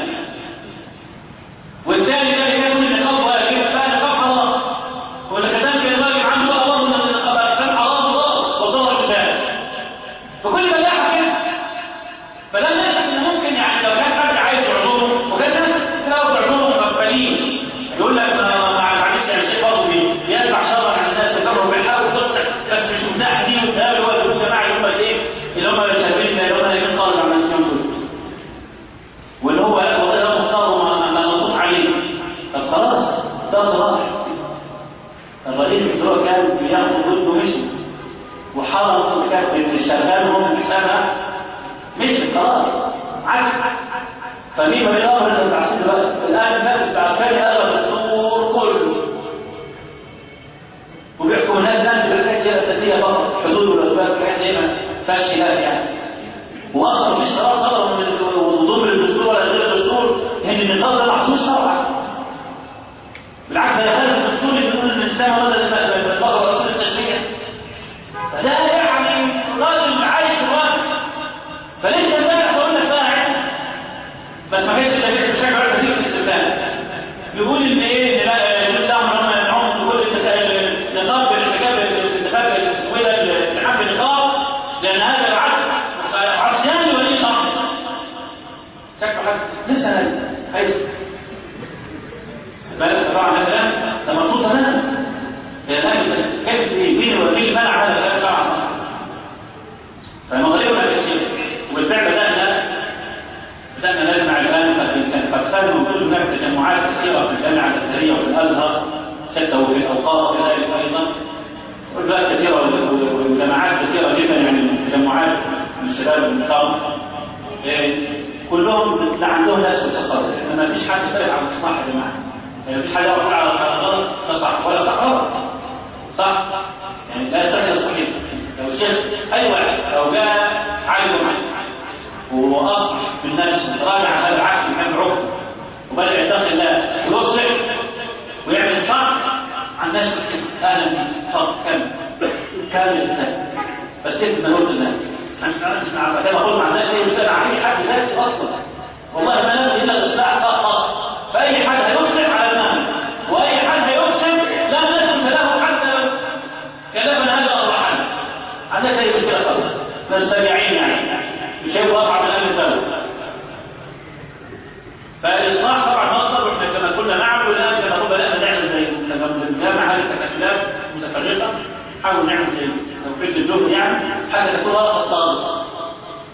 A: والثاني ده اللي كان النقاب واجب بقى نقاب حرام واللي كان كان واجب عنده بقى برضه ان النقاب كان حرام الله وظهر بذلك فكل ملاحه كده فلما يحس ان ممكن يعني لو كان حد عايز علوم وكان ناس تلاقوا علوم مغفلين يقول لك ما معلش يعني شيء برضه بيدفع شرا عن الناس تكرهوا بالحق وتصلح بس مش متاح دي وتقابل هو الجماعه اللي هم الايه اللي هم شايفين اللي هم اللي خالص عن الاسلام دول واللي هو والله ده مختار وما منصوص عليه طب خلاص ده صلاح الرئيس الدكتور كان بياخد ضده مشي وحرم كان شغالهم حسابها مشي خلاص عكس فمين ما بيقدر انت بتعصير دلوقتي الان الناس العسكري اغلب الدستور كله وبيحكم الناس الان بالحاجات دي اساسيه فقط حدود والاسباب الحاجات دي ما فيهاش خلاف يعني واصلا مش خلاص طبعا من ضمن الدستور ولا غير الدستور ان النظام ده محدود شرعا بالعكس ده يخالف الدستور اللي بيقول ان الاسلام هو اللي بيطبق رسول التشريع فده يعني راجل عايش في الوقت فلسه امبارح بقول لك بقى عادي بس ما كانش شريعه بشكل عام كتير في الاستخدام بيقول ان ايه ان لا الاسلام هم يمنعون كل النقاب بالانتخاب الانتخاب اسمه ايه ده الامتحان بالنقاب لان هذا العدل عصيان ولي الامر شكله حد لسه هيثم بالك طبعا ده كلام ده مرفوض تماما لان كيف مين الوكيل منع هذا الكلام طبعا فالمغرب هذا الشيء وبالفعل بدانا بدانا نجمع الان كان قد كان موجود هناك تجمعات كثيره في الجامعه الازهريه وفي الازهر حتى وفي الاوقاف كذلك ايضا وجبات كثيره وجماعات كثيره جدا يعني تجمعات من الشباب المحترم كلهم لا عندهم ناس متخصص ما فيش حد يختلف عن الاصلاح يا جماعه يعني مفيش حد يقف على غلط تصح ولا صح غلط صح يعني لا يستحيل الصحيح لو شيخ اي واحد لو جاء عالم واصبح بالناس راجع هذا العقل كان عقل وبدا يتقي الله ويصلح ويعمل صح عن ناس اهلا بك صح كمل كامل الانسان بس كيف ما قلت الناس مش عارف مش عارف كده اقول مع الناس ايه مش على اي حد ذاتي اصلا والله ما نبغي الا الاصلاح فقط فاي حد هيصلح على المعنى واي حد هيفسد لا نسلم له حتى لو كلامنا هذا اصلحنا عندك اي مشكله خالص مستمعين يعني مش هيبقى اصعب من اهل البلد فالاصلاح طبعا مصدر واحنا كما كنا نعمل الان كما كنا بدانا نعمل زي لما الجامعه هذه التكتلات متفرقه حاول نعمل زي توفيق الجهد يعني حتى تكون ورقه صادقه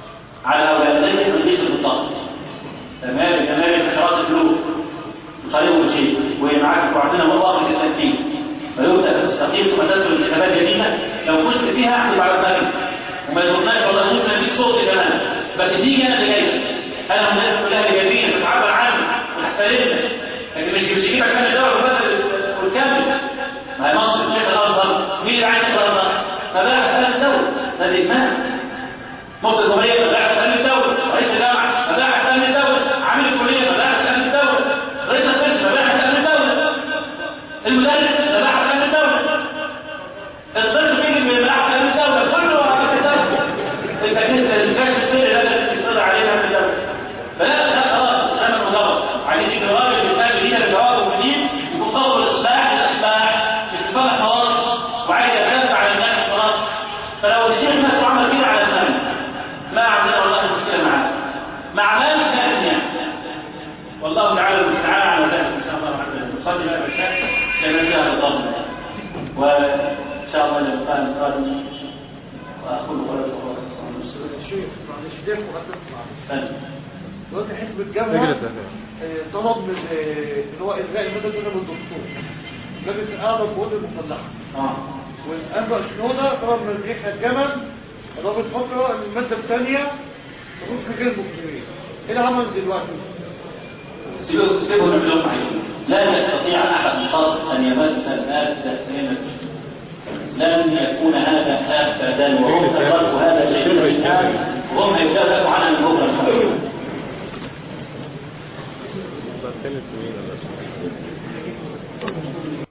A: على أولادين تنقيص بالضغط تمام تمام الحشرات الفلوك طريقه شيء ومعاك وعندنا مواقف التنفيذ فيبدا تستقيم ثم تدخل الانتخابات جديده لو فزت فيها احسب على ذلك وما يضرناش والله ممكن اديك صوتي كمان بس دي انا اللي جاي انا من الناس كلها ايجابيه بتعبر عني وتحترمنا لكن مش مش يجيبك كان الدوله والبلد والكامل ما هي مصر الشيخ الازهر مين اللي عايز الازهر؟ ما بقى سلام الدوله ده الاجماع مصر الجمهوريه ما بقى سلام الدوله رئيس الجامعه ما بقى سلام الدوله عامل الكليه ما بقى سلام الدوله رئيس القسم ما بقى سلام الدوله المدرس ما بقى سلام الدوله الطفل بيجي من بقى سلام الدوله كله على الدوله انت كده الكاش السري لازم تستطيع عليها من الدوله فلا لا خلاص اسلام المدرس عايزين يجي راجل يتقابل لينا الجواب المدين يكون طلب الاصلاح الاصلاح مش بصالح خلاص وعايز يتنفع على الناس خلاص فلو الشيخ نفسه عمل كده على الثاني ما عندنا والله مشكله معاه مع مالك كان يعني والله تعالى المستعان على ذلك ان شاء الله عز وجل نصلي بقى بالشك كما جاء بالضبط وان شاء الله اللقاء القادم واقول قولي
B: الشيخ معلش ده مقدم
A: قولي
B: دلوقتي حزب الجامعة آه، طلب من آه، اللي هو إلغاء المادة الأولى من الدكتور لجنة الأعلى القوات المسلحة
A: اه
B: والأنبا شنودة طلب من رئيس الجامعة رابط فترة إن المادة الثانية تكون في غير المسلمين إيه العمل دلوقتي؟
A: سيبوا سيبوا اللي هم عايزين لا يستطيع احد قط ان يمس الماده الثانيه لن يكون هذا ابدا وهم تركوا هذا الشيء الان وهم هيدافعوا عنه من بكره الحمد
C: بتكلم في مين ولا